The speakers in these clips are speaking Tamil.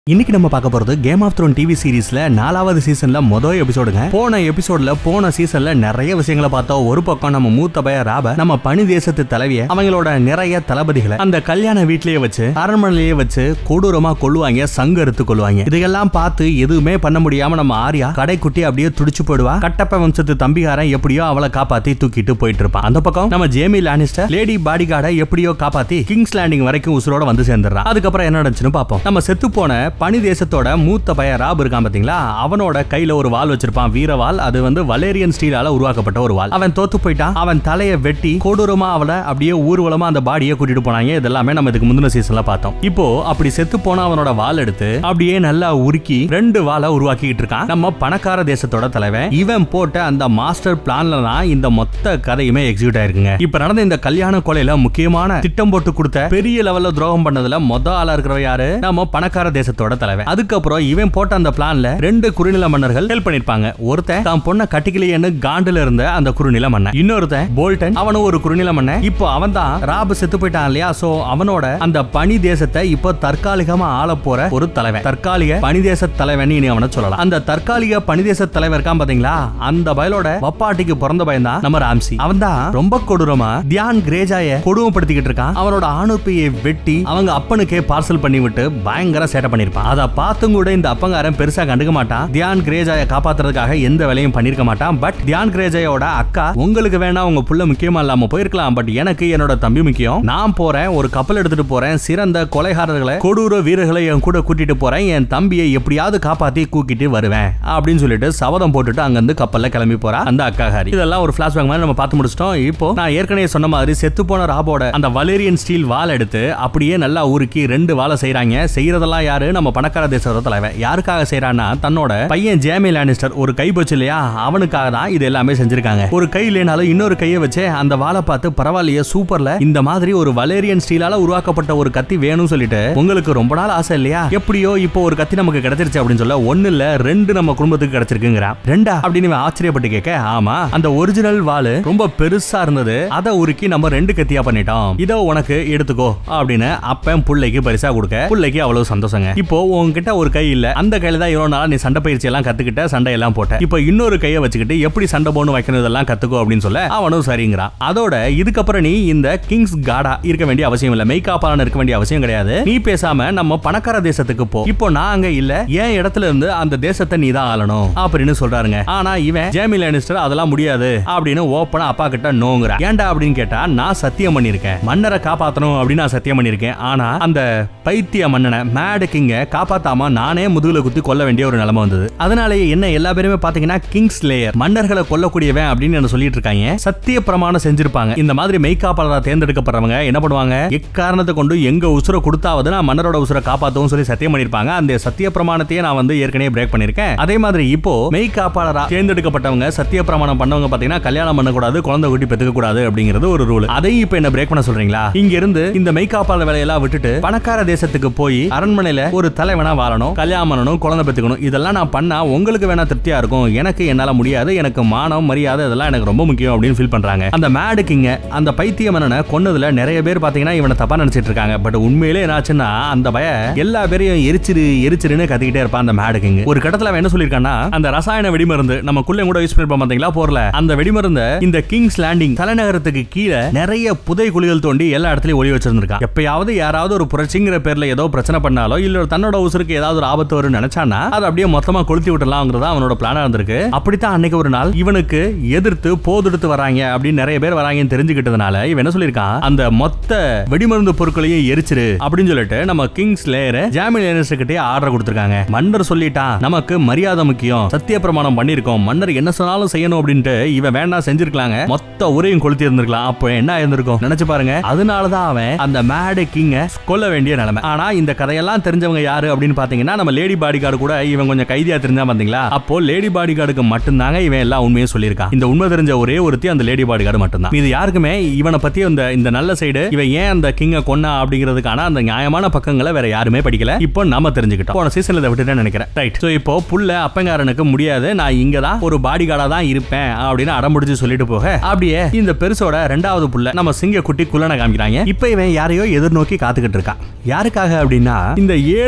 இன்னைக்கு நம்ம பார்க்க போறது கேம் ஆஃப் த்ரோன் டிவி சீரிஸ்ல நாலாவது சீசன்ல மொதல் எபிசோடுங்க போன எபிசோட்ல போன சீசன்ல நிறைய விஷயங்களை பார்த்தோம் ஒரு பக்கம் நம்ம மூத்த பய ராப நம்ம பனி தேசத்து தலைவிய அவங்களோட நிறைய தளபதிகளை அந்த கல்யாண வீட்லயே வச்சு அரண்மனையிலேயே வச்சு கொடூரமா கொள்ளுவாங்க சங்கருத்து கொள்ளுவாங்க இதையெல்லாம் பார்த்து எதுவுமே பண்ண முடியாம நம்ம ஆர்யா கடைக்குட்டி அப்படியே துடிச்சு போயிடுவா கட்டப்ப வம்சத்து தம்பிகாரன் எப்படியோ அவளை காப்பாத்தி தூக்கிட்டு போயிட்டு இருப்பான் அந்த பக்கம் நம்ம ஜேமி லானிஸ்டர் லேடி பாடிகார்டை எப்படியோ காப்பாத்தி கிங்ஸ் லேண்டிங் வரைக்கும் உசுரோட வந்து சேர்ந்துடுறான் அதுக்கப்புறம் என்ன நடந்துச்சுன்னு பார்ப்போம் நம்ம செத்து போன பனி தேசத்தோட மூத்த பையன் ராப் இருக்கான் பாத்தீங்களா அவனோட கையில ஒரு வாள் வச்சிருப்பான் வீரவாள் அது வந்து வலேரியன் ஸ்டீலால உருவாக்கப்பட்ட ஒரு வாள் அவன் தோத்து போயிட்டான் அவன் தலையை வெட்டி கொடூரமா அவளை அப்படியே ஊர்வலமா அந்த பாடியை கூட்டிட்டு போனாங்க இதெல்லாமே நம்ம இதுக்கு முந்தின சீசன்ல பார்த்தோம் இப்போ அப்படி செத்து போன அவனோட வாள் எடுத்து அப்படியே நல்லா உருக்கி ரெண்டு வாளை உருவாக்கிட்டு இருக்கான் நம்ம பணக்கார தேசத்தோட தலைவன் இவன் போட்ட அந்த மாஸ்டர் பிளான்ல தான் இந்த மொத்த கதையுமே எக்ஸிக்யூட் ஆயிருக்குங்க இப்ப நடந்த இந்த கல்யாண கொலையில முக்கியமான திட்டம் போட்டு கொடுத்த பெரிய லெவல்ல துரோகம் பண்ணதுல மொத ஆளா இருக்கிறவ யாரு நம்ம பணக்கார தேசத்தோட தலைவன் அதுக்கப்புறம் இவன் போட்ட அந்த பிளான்ல ரெண்டு குறுநில மன்னர்கள் ஹெல்ப் பண்ணிருப்பாங்க ஒருத்தன் தான் பொண்ண கட்டிக்கலையேன்னு காண்டுல இருந்த அந்த குறுநில மன்னன் இன்னொருத்தன் போல்டன் அவனும் ஒரு குறுநில மன்னன் இப்போ அவன் தான் ராபு செத்து போயிட்டான் இல்லையா சோ அவனோட அந்த பனி தேசத்தை இப்போ தற்காலிகமா ஆள போற ஒரு தலைவன் தற்காலிக பனி தேச தலைவன் இனி அவனை சொல்லலாம் அந்த தற்காலிக பனி தேச தலைவர் இருக்கான் பாத்தீங்களா அந்த பயலோட வப்பாட்டிக்கு பிறந்த பையன் தான் நம்ம ராம்சி அவன் தான் ரொம்ப கொடூரமா தியான் கிரேஜாய கொடுமைப்படுத்திக்கிட்டு இருக்கான் அவனோட ஆணுப்பையை வெட்டி அவங்க அப்பனுக்கே பார்சல் பண்ணி விட்டு பயங்கர சேட்டை பண்ணிருப்பான் அதை பார்த்தும் கூட இந்த அப்பங்காரன் பெருசா கண்டுக்க மாட்டான் தியான் கிரேஜாய காப்பாத்துறதுக்காக எந்த வேலையும் பண்ணிருக்க மாட்டான் பட் தியான் கிரேஜாயோட அக்கா உங்களுக்கு வேணா உங்க புள்ள முக்கியமா இல்லாம போயிருக்கலாம் பட் எனக்கு என்னோட தம்பி முக்கியம் நான் போறேன் ஒரு கப்பல் எடுத்துட்டு போறேன் சிறந்த கொலைகாரர்களை கொடூர வீரர்களை என் கூட கூட்டிட்டு போறேன் என் தம்பியை எப்படியாவது காப்பாத்தி கூக்கிட்டு வருவேன் அப்படின்னு சொல்லிட்டு சபதம் போட்டுட்டு அங்கிருந்து கப்பல்ல கிளம்பி போறா அந்த அக்காகாரி இதெல்லாம் ஒரு பிளாஷ்பேக் மாதிரி நம்ம பார்த்து முடிச்சிட்டோம் இப்போ நான் ஏற்கனவே சொன்ன மாதிரி செத்து போன ராபோட அந்த வலேரியன் ஸ்டீல் வால் எடுத்து அப்படியே நல்லா உருக்கி ரெண்டு வாழை செய்றாங்க செய்யறதெல்லாம் யாரு நம்ம பணக்கார தேசத்தோட தலைவன் யாருக்காக செய்யறான்னா தன்னோட பையன் ஜேமி லானிஸ்டர் ஒரு கை போச்சு இல்லையா அவனுக்காக தான் இது எல்லாமே செஞ்சிருக்காங்க ஒரு கை இல்லைனாலும் இன்னொரு கையை வச்சு அந்த வாழை பார்த்து பரவாயில்லையே சூப்பர்ல இந்த மாதிரி ஒரு வலேரியன் ஸ்டீலால உருவாக்கப்பட்ட ஒரு கத்தி வேணும்னு சொல்லிட்டு உங்களுக்கு ரொம்ப நாள் ஆசை இல்லையா எப்படியோ இப்போ ஒரு கத்தி நமக்கு கிடைச்சிருச்சு அப்படின்னு சொல்ல ஒண்ணு இல்ல ரெண்டு நம்ம குடும்பத்துக்கு கிடைச்சிருக்குங்கிறான் ரெண்டா அப்படின்னு இவன் ஆச்சரியப்பட்டு கேட்க ஆமா அந்த ஒரிஜினல் வாளு ரொம்ப பெருசா இருந்தது அதை உருக்கி நம்ம ரெண்டு கத்தியா பண்ணிட்டோம் இதோ உனக்கு எடுத்துக்கோ அப்படின்னு அப்பன் புள்ளைக்கு பரிசா கொடுக்க புள்ளைக்கு அவ்வளவு சந்தோஷங்க இப்போ உன்கிட்ட ஒரு கை இல்ல அந்த கையில தான் இவ்வளவு நாளா நீ சண்டை பயிற்சி எல்லாம் கத்துக்கிட்ட சண்டை எல்லாம் போட்ட இப்போ இன்னொரு கையை வச்சுக்கிட்டு எப்படி சண்டை போன்னு வைக்கணும் இதெல்லாம் கத்துக்கோ அப்படின்னு சொல்ல அவனும் சரிங்கிறான் அதோட இதுக்கப்புறம் நீ இந்த கிங்ஸ் காடா இருக்க வேண்டிய அவசியம் இல்ல மெய்காப்பாளன் இருக்க வேண்டிய அவசியம் கிடையாது நீ பேசாம நம்ம பணக்கார தேசத்துக்கு போ இப்போ நான் அங்க இல்ல என் இடத்துல இருந்து அந்த தேசத்தை நீ தான் ஆளணும் அப்படின்னு சொல்றாருங்க ஆனா இவன் ஜேமி லானிஸ்டர் அதெல்லாம் முடியாது அப்படின்னு ஓப்பனா அப்பா கிட்ட நோங்குறான் ஏன்டா அப்படின்னு கேட்டா நான் சத்தியம் பண்ணிருக்கேன் மன்னரை காப்பாத்தணும் அப்படின்னு நான் சத்தியம் பண்ணிருக்கேன் ஆனா அந்த பைத்திய மன்னனை மேடு கிங்க காப்பாத்தாம நானே முதுகுல குத்தி கொல்ல வேண்டிய ஒரு நிலைமை வந்தது அதனாலேயே என்ன எல்லா பேருமே பாத்தீங்கன்னா கிங்ஸ் லேயர் மன்னர்களை கொல்லக்கூடியவன் அப்படின்னு என்ன சொல்லிட்டு இருக்காங்க சத்திய பிரமாணம் செஞ்சிருப்பாங்க இந்த மாதிரி மெய்காப்பாளரா தேர்ந்தெடுக்கப்படுறவங்க என்ன பண்ணுவாங்க எக்காரணத்தை கொண்டு எங்க உசுரை கொடுத்தாவது நான் மன்னரோட உசுரை காப்பாத்தவும் சொல்லி சத்தியம் பண்ணிருப்பாங்க அந்த சத்திய பிரமாணத்தையே நான் வந்து ஏற்கனவே பிரேக் பண்ணிருக்கேன் அதே மாதிரி இப்போ மெய் காப்பாளரா தேர்ந்தெடுக்கப்பட்டவங்க சத்திய பிரமாணம் பண்ணவங்க பாத்தீங்கன்னா கல்யாணம் பண்ணக்கூடாது குழந்தை குட்டி பெத்துக்க கூடாது அப்படிங்கிறது ஒரு ரூல் அதையும் இப்ப என்ன பிரேக் பண்ண சொல்றீங்களா இங்க இருந்து இந்த மெய் காப்பாளர் வேலையெல்லாம் விட்டுட்டு பணக்கார தேசத்துக்கு போய் அரண்மனையில ஒரு தலைவனா வாழணும் கல்யாணம் பண்ணணும் குழந்தை பெத்துக்கணும் இதெல்லாம் நான் பண்ணா உங்களுக்கு வேணா திருப்தியா இருக்கும் எனக்கு என்னால முடியாது எனக்கு மானம் மரியாதை இதெல்லாம் எனக்கு ரொம்ப முக்கியம் அப்படின்னு ஃபீல் பண்றாங்க அந்த மேடு கிங்க அந்த பைத்திய மன்னனை கொன்னதுல நிறைய பேர் பாத்தீங்கன்னா இவனை தப்பா நினைச்சிட்டு இருக்காங்க பட் உண்மையிலே என்னாச்சுன்னா அந்த பய எல்லா பேரையும் எரிச்சிரு எரிச்சிருன்னு கத்திக்கிட்டே இருப்பான் அந்த மேடு கிங் ஒரு கடத்துல அவன் என்ன சொல்லிருக்கான்னா அந்த ரசாயன வெடிமருந்து நம்ம குள்ளே கூட யூஸ் பண்ணிருப்போம் பாத்தீங்களா போர்ல அந்த வெடிமருந்த இந்த கிங்ஸ் லேண்டிங் தலைநகரத்துக்கு கீழே நிறைய புதை குழிகள் தோண்டி எல்லா இடத்துலயும் ஒளி வச்சிருந்திருக்கான் எப்பயாவது யாராவது ஒரு புரட்சிங்கிற பேர்ல ஏதோ பிரச்சனை பண்ணாலோ இல்ல தன்னோட உசுருக்கு ஏதாவது ஒரு ஆபத்து வரும்னு நினைச்சானா அதை அப்படியே மொத்தமா கொளுத்தி விட்டுலாம்ங்கிறது அவனோட பிளானா இருந்திருக்கு அப்படித்தான் அன்னைக்கு ஒரு நாள் இவனுக்கு எதிர்த்து போதெடுத்து வராங்க அப்படின்னு நிறைய பேர் வராங்கன்னு தெரிஞ்சுக்கிட்டதுனால இவன் என்ன சொல்லியிருக்கான் அந்த மொத்த வெடிமருந்து பொருட்களையும் எரிச்சிரு அப்படின்னு சொல்லிட்டு நம்ம கிங்ஸ் லேயர் ஜாமி லேனர்ஸ் கிட்டே ஆர்டர் கொடுத்திருக்காங்க மன்னர் சொல்லிட்டான் நமக்கு மரியாதை முக்கியம் சத்திய பிரமாணம் பண்ணிருக்கோம் மன்னர் என்ன சொன்னாலும் செய்யணும் அப்படின்ட்டு இவன் வேண்டாம் செஞ்சிருக்கலாங்க மொத்த ஊரையும் கொளுத்தி இருந்திருக்கலாம் அப்போ என்ன இருந்திருக்கும் நினைச்சு பாருங்க அதனாலதான் அவன் அந்த மேடு கிங்க கொல்ல வேண்டிய நிலைமை ஆனா இந்த கதையெல்லாம் தெரிஞ்சவங்க யாரு அப்படின்னு பாத்தீங்கன்னா நம்ம லேடி பாடி கார்டு கூட இவன் கொஞ்சம் கைதியா தெரிஞ்சா பாத்தீங்களா அப்போ லேடி பாடி கார்டுக்கு மட்டும்தாங்க இவன் எல்லா உண்மையும் சொல்லியிருக்கான் இந்த உண்மை தெரிஞ்ச ஒரே ஒருத்தி அந்த லேடி பாடி கார்டு மட்டும்தான் இது யாருக்குமே இவனை பத்தி இந்த இந்த நல்ல சைடு இவன் ஏன் அந்த கிங்க கொன்னா அப்படிங்கிறதுக்கான அந்த நியாயமான பக்கங்களை வேற யாருமே படிக்கல இப்போ நாம தெரிஞ்சுக்கிட்டோம் போன சீசன்ல இதை விட்டுட்டேன்னு நினைக்கிறேன் ரைட் சோ இப்போ புள்ள அப்பங்காரனுக்கு முடியாது நான் இங்க தான் ஒரு பாடி கார்டா தான் இருப்பேன் அப்படின்னு அடம்பிடிச்சு சொல்லிட்டு போக அப்படியே இந்த பெருசோட ரெண்டாவது புள்ள நம்ம சிங்க குட்டி குள்ளனை காமிக்கிறாங்க இப்போ இவன் யாரையோ எதிர்நோக்கி காத்துக்கிட்டு இருக்கான் யாருக்காக அப்படின்னா இந்த ஏழு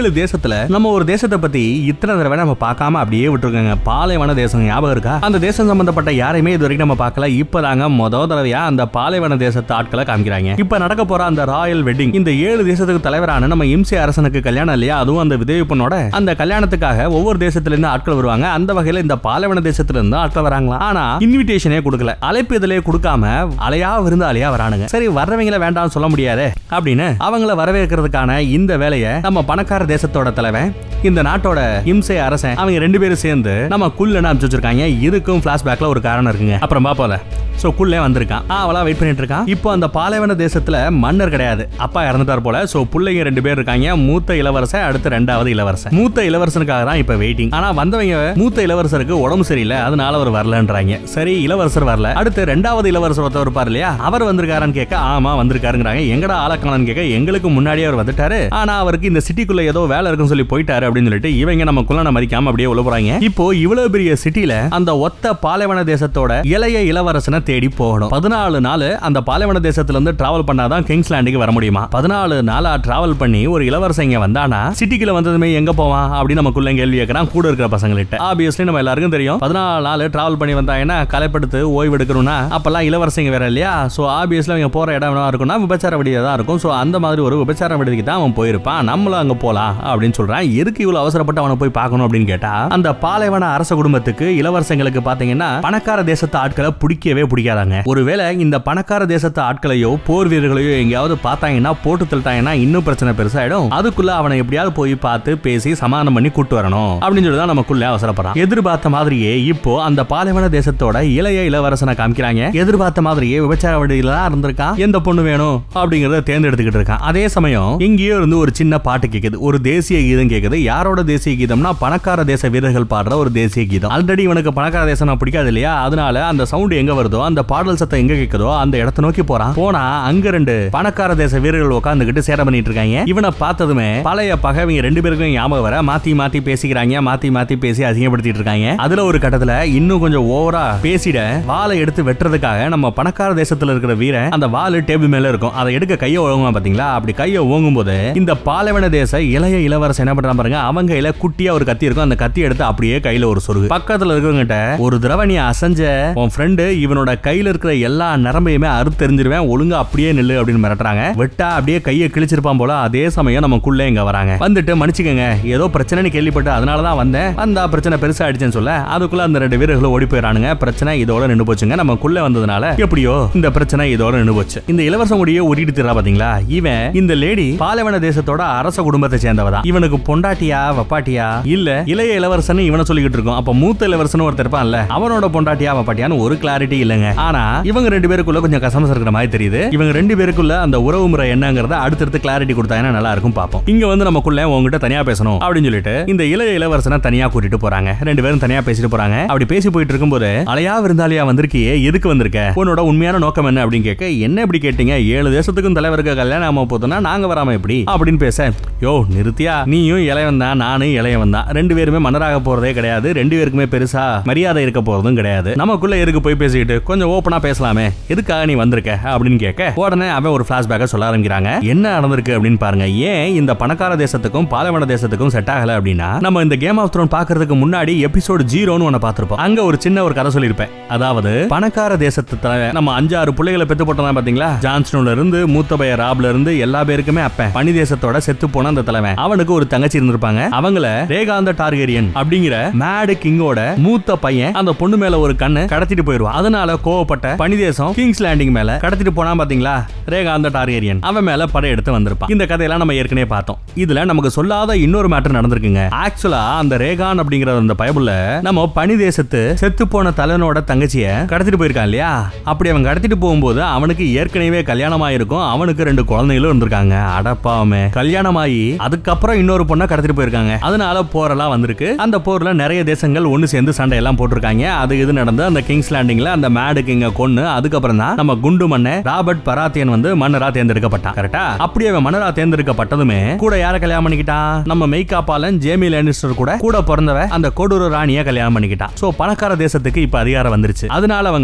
ஏழு தேசத்துல நம்ம ஒரு தேசத்தை பத்தி இத்தனை தடவை நம்ம பார்க்காம அப்படியே விட்டுருக்காங்க பாலைவன தேசம் ஞாபகம் இருக்கா அந்த தேசம் சம்பந்தப்பட்ட யாரையுமே இது வரைக்கும் நம்ம பார்க்கல இப்பதாங்க முத தடவையா அந்த பாலைவன தேசத்து ஆட்களை காமிக்கிறாங்க இப்ப நடக்க போற அந்த ராயல் வெட்டிங் இந்த ஏழு தேசத்துக்கு தலைவரான நம்ம இம்சை அரசனுக்கு கல்யாணம் இல்லையா அதுவும் அந்த விதவி பொண்ணோட அந்த கல்யாணத்துக்காக ஒவ்வொரு தேசத்துல இருந்து ஆட்கள் வருவாங்க அந்த வகையில இந்த பாலைவன தேசத்துல இருந்து ஆட்கள் வராங்களா ஆனா இன்விடேஷனே கொடுக்கல அழைப்பு இதிலே கொடுக்காம அலையா விருந்தாளியா வரானுங்க சரி வர்றவங்கள வேண்டாம்னு சொல்ல முடியாது அப்படின்னு அவங்கள வரவேற்கிறதுக்கான இந்த வேலையை நம்ம பணக்கார தேசத்தோட தலைவன் இந்த நாட்டோட இம்சை அரசன் அவங்க ரெண்டு பேரும் சேர்ந்து நம்ம குள்ளன்னு அனுப்பிச்சு வச்சிருக்காங்க இதுக்கும் பிளாஷ்பேக்ல ஒரு காரணம் இருக்குங்க அப்புறம் பாப்போல சோ குள்ளே வந்திருக்கான் அவளா வெயிட் பண்ணிட்டு இருக்கான் இப்போ அந்த பாலைவன தேசத்துல மன்னர் கிடையாது அப்பா இறந்துட்டார் போல சோ பிள்ளைங்க ரெண்டு பேர் இருக்காங்க மூத்த இளவரசன் அடுத்து ரெண்டாவது இளவரசன் மூத்த இளவரசனுக்காக தான் இப்ப வெயிட்டிங் ஆனா வந்தவங்க மூத்த இளவரசருக்கு உடம்பு சரியில்லை அதனால அவர் வரலன்றாங்க சரி இளவரசர் வரல அடுத்து ரெண்டாவது இளவரசர் ஒருத்தர் இருப்பார் இல்லையா அவர் வந்திருக்காரான்னு கேட்க ஆமா வந்திருக்காருங்கிறாங்க எங்கடா ஆளக்கானு கேட்க எங்களுக்கு முன்னாடியே அவர் வந்துட்டாரு ஆனா அவருக்கு இந்த சிட்டிக்குள்ள ஏதோ வேலை இருக்குன்னு சொல்லி போயிட்டாரு அப்படின்னு சொல்லிட்டு இவங்க நம்ம குள்ளனை மதிக்காம அப்படியே உள்ள போறாங்க இப்போ இவ்வளவு பெரிய சிட்டில அந்த ஒத்த பாலைவன தேசத்தோட இளைய இளவரசனை தேடி போகணும் பதினாலு நாள் அந்த பாலைவன தேசத்துல இருந்து டிராவல் பண்ணாதான் கிங்ஸ் லேண்டுக்கு வர முடியுமா பதினாலு நாளா டிராவல் பண்ணி ஒரு இளவரசன் இங்க வந்தானா சிட்டிக்குள்ள வந்ததுமே எங்க போவான் அப்படின்னு நமக்குள்ள கேள்வி கேட்கறான் கூட இருக்கிற பசங்கள்கிட்ட ஆப்வியஸ்லி நம்ம எல்லாருக்கும் தெரியும் பதினாலு நாள் டிராவல் பண்ணி வந்தாங்கன்னா கலைப்படுத்து ஓய்வு எடுக்கணும்னா அப்பெல்லாம் இளவரசங்க வேற இல்லையா சோ ஆப்வியஸ்ல அவங்க போற இடம் என்ன இருக்கும்னா விபச்சார விடுதியா தான் இருக்கும் சோ அந்த மாதிரி ஒரு விபச்சார விடுதிக்கு தான் அவன் போயிருப்பான் நம்மளும் அங்க போலாம் அப்படின்னு சொல்றான் எதுக்கு இவ்வளவு அவசரப்பட்டு அவனை போய் பார்க்கணும் அப்படின்னு கேட்டா அந்த பாலைவன அரச குடும்பத்துக்கு இளவரசங்களுக்கு பாத்தீங்கன்னா பணக்கார தேசத்து ஆட்களை பிடிக்கவே பிடிக்காதாங்க ஒருவேளை இந்த பணக்கார தேசத்து ஆட்களையோ போர் வீரர்களையோ எங்கேயாவது பார்த்தாங்கன்னா போட்டு தள்ளிட்டாங்கன்னா இன்னும் பிரச்சனை பெருசாயிடும் அதுக்குள்ள அவனை எப்படியாவது போய் பார்த்து பேசி சமாதானம் பண்ணி கூட்டு வரணும் அப்படின்னு சொல்லி தான் நமக்குள்ள அவசரப்படுறான் எதிர்பார்த்த மாதிரியே இப்போ அந்த பாலைவன தேசத்தோட இளைய இளவரசனை காமிக்கிறாங்க எதிர்பார்த்த மாதிரியே விபச்சார விடுதியில தான் இருந்திருக்கான் எந்த பொண்ணு வேணும் அப்படிங்கறத தேர்ந்தெடுத்துக்கிட்டு இருக்கான் அதே சமயம் இங்கேயோ இருந்து ஒரு சின்ன பாட்டு கேக்குது ஒரு தேசிய கீதம் கேக்குது யாரோட தேசிய கீதம்னா பணக்கார தேச வீரர்கள் பாடுற ஒரு தேசிய கீதம் ஆல்ரெடி இவனுக்கு பணக்கார தேசம் பிடிக்காது இல்லையா அதனால அந்த சவுண்ட் எங்க வருதோ அந்த பாடல் சத்தம் எங்க கேக்குதோ அந்த இடத்தை நோக்கி போறான் போனா அங்க ரெண்டு பணக்கார தேச வீரர்கள் உட்காந்துக்கிட்டு சேர பண்ணிட்டு இருக்காங்க இவனை பார்த்ததுமே பழைய பகைவங்க ரெண்டு பேருக்கும் ஞாபகம் வர மாத்தி மாத்தி பேசிக்கிறாங்க மாத்தி மாத்தி பேசி அசிங்கப்படுத்திட்டு இருக்காங்க அதுல ஒரு கட்டத்துல இன்னும் கொஞ்சம் ஓவரா பேசிட வாளை எடுத்து வெட்டுறதுக்காக நம்ம பணக்கார தேசத்துல இருக்கிற வீரன் அந்த வாள் டேபிள் மேல இருக்கும் அதை எடுக்க கையை ஓங்குவான் பாத்தீங்களா அப்படி கையை ஓங்கும் போது இந்த பாலைவன தேச இளைய இளவரசன் என்ன பண்றான் பாருங்க அவங்க கையில குட்டியா ஒரு கத்தி இருக்கும் அந்த கத்தி எடுத்து அப்படியே கையில ஒரு சொருகு பக்கத்துல இருக்கிறவங்கிட்ட ஒரு தடவை நீ அசஞ்ச உன் ஃப்ரெண்டு இவனோட கையில இருக்கிற எல்லா நரம்பையுமே அறுத்தெறிஞ்சிருவேன் ஒழுங்கா அப்படியே நில்லு அப்படின்னு மிரட்டுறாங்க வெட்டா அப்படியே கையை கிழிச்சிருப்பான் போல அதே சமயம் நமக்குள்ள இங்க வராங்க வந்துட்டு மன்னிச்சுக்கங்க ஏதோ பிரச்சனைன்னு கேள்விப்பட்டு அதனால தான் வந்தேன் வந்தா பிரச்சனை பெருசா ஆயிடுச்சுன்னு சொல்ல அதுக்குள்ள அந்த ரெண்டு வீரர்களும் ஓடி போயிடறானுங்க பிரச்சனை இதோட நின்று போச்சுங்க நமக்குள்ள வந்ததுனால எப்படியோ இந்த பிரச்சனை இதோட நின்று போச்சு இந்த இளவரசன் கூடயே ஓடிட்டு திரா பாத்தீங்களா இவன் இந்த லேடி பாலைவன தேசத்தோட அரச குடும்பத்தை சேர்ந்தவதான் இவனுக்கு பொண்டாட்டியா வப்பாட்டியா இல்ல இளைய இளவரசன் இவனை சொல்லிக்கிட்டு இருக்கோம் அப்ப மூத்த இளவரசன் ஒருத்தர் இருப்பான்ல அவனோட பொண்டாட்டியா வப்பாட்டியான்னு ஒரு கிளாரிட்டி இல்லைங்க ஆனா இவங்க ரெண்டு பேருக்குள்ள கொஞ்சம் கசமசம் இருக்கிற மாதிரி தெரியுது இவங்க ரெண்டு பேருக்குள்ள அந்த உறவு முறை என்னங்கறத அடுத்தடுத்து கிளாரிட்டி கொடுத்தாங்கன்னா நல்லா இருக்கும் பாப்போம் இங்க வந்து நமக்குள்ள உங்ககிட்ட தனியா பேசணும் அப்படின்னு சொல்லிட்டு இந்த இளைய இளவரசனை தனியா கூட்டிட்டு போறாங்க ரெண்டு பேரும் தனியா பேசிட்டு போறாங்க அப்படி பேசி போயிட்டு இருக்கும்போது அலையா விருந்தாளியா வந்திருக்கியே எதுக்கு வந்திருக்க உன்னோட உண்மையான நோக்கம் என்ன அப்படின்னு கேட்க என்ன இப்படி கேட்டீங்க ஏழு தேசத்துக்கும் தலைவருக்கு கல்யாணம் ஆகாம போதுன்னா நாங்க வராம எப்படி அப்படின்னு பேச யோ நிறுத்தியா நீயும் இளையவன் தான் நானும் இளையவன் தான் ரெண்டு பேருமே மன்னராக போறதே கிடையாது ரெண்டு பேருக்குமே பெருசா மரியாதை இருக்க போறதும் கிடையாது நமக்குள்ள எதுக்கு போய் பேசிக்கிட்டு கொஞ்சம் ஓப்பனா பேசலாமே எதுக்காக நீ வந்திருக்க அப்படின்னு கேட்க உடனே அவன் ஒரு பிளாஷ்பேக்கை சொல்ல ஆரம்பிக்கிறாங்க என்ன நடந்திருக்கு அப்படின்னு பாருங்க ஏன் இந்த பணக்கார தேசத்துக்கும் பாலைவன தேசத்துக்கும் செட் ஆகல அப்படின்னா நம்ம இந்த கேம் ஆஃப் த்ரோன் பாக்குறதுக்கு முன்னாடி எபிசோடு ஜீரோன்னு ஒன்னு பார்த்திருப்போம் அங்க ஒரு சின்ன ஒரு கதை சொல்லியிருப்பேன் அதாவது பணக்கார தேசத்து தலைவன் நம்ம அஞ்சாறு பிள்ளைகளை பெத்து போட்டோம் பாத்தீங்களா ஜான்ஸ்டோன்ல இருந்து மூத்த பைய ராப்ல இருந்து எல்லா பேருக்குமே அப்பன் பனி தேசத்தோட செத்து போன அந்த தலைவன் அவனுக்கு ஒரு தங்கச்சி இருந்திருப்பாங்க அவங்கள ரேகாந்த டார்கேரியன் அப்படிங்கிற மேடு கிங்கோட மூத்த பையன் அந்த பொண்ணு மேல ஒரு கண்ணு கடத்திட்டு போயிருவான் அதனால கோவப்பட்ட பனி தேசம் கிங்ஸ் லேண்டிங் மேல கடத்திட்டு போனா பாத்தீங்களா ரேகாந்த டார்கேரியன் அவன் மேல படையெடுத்து வந்திருப்பான் இந்த கதையெல்லாம் நம்ம ஏற்கனவே பார்த்தோம் இதுல நமக்கு சொல்லாத இன்னொரு மேட்டர் நடந்திருக்குங்க ஆக்சுவலா அந்த ரேகான் அப்படிங்கிற அந்த பயபுல நம்ம பனி தேசத்து செத்து போன தலைவனோட தங்கச்சிய கடத்திட்டு போயிருக்கான் இல்லையா அப்படி அவன் கடத்திட்டு போகும்போது அவனுக்கு ஏற்கனவே கல்யாணம் ஆயிருக்கும் அவனுக்கு ரெண்டு குழந்தைகளும் இருந்திருக்காங்க அடப்பாவமே கல்யாணம் ஆகி அதுக்கப்புறம் இன்னொரு பொண்ணை கடத்திட்டு போயிருக்காங்க அதனால போரெல்லாம் வந்திருக்கு அந்த போர்ல நிறைய தேசங்கள் ஒண்ணு சேர்ந்து சண்டை எல்லாம் போட்டிருக்காங்க அது இது நடந்து அந்த கிங்ஸ் லேண்டிங்ல அந்த மேடு கிங்க கொன்னு அதுக்கப்புறம் தான் நம்ம குண்டு மண்ணை ராபர்ட் பராத்தியன் வந்து மன்னரா தேர்ந்தெடுக்கப்பட்டான் கரெக்டா அப்படி அவன் மன்னரா தேர்ந்தெடுக்கப்பட்டதுமே கூட யார கல்யாணம் பண்ணிக்கிட்டான் நம்ம மெய்கா பாலன் ஜேமி லேனிஸ்டர் கூட கூட பிறந்தவ அந்த கொடூர ராணிய கல்யாணம் பண்ணிக்கிட்டான் சோ பணக்கார தேசத்துக்கு இப்ப அதிகாரம் வந்துருச்சு அதனால அவங்க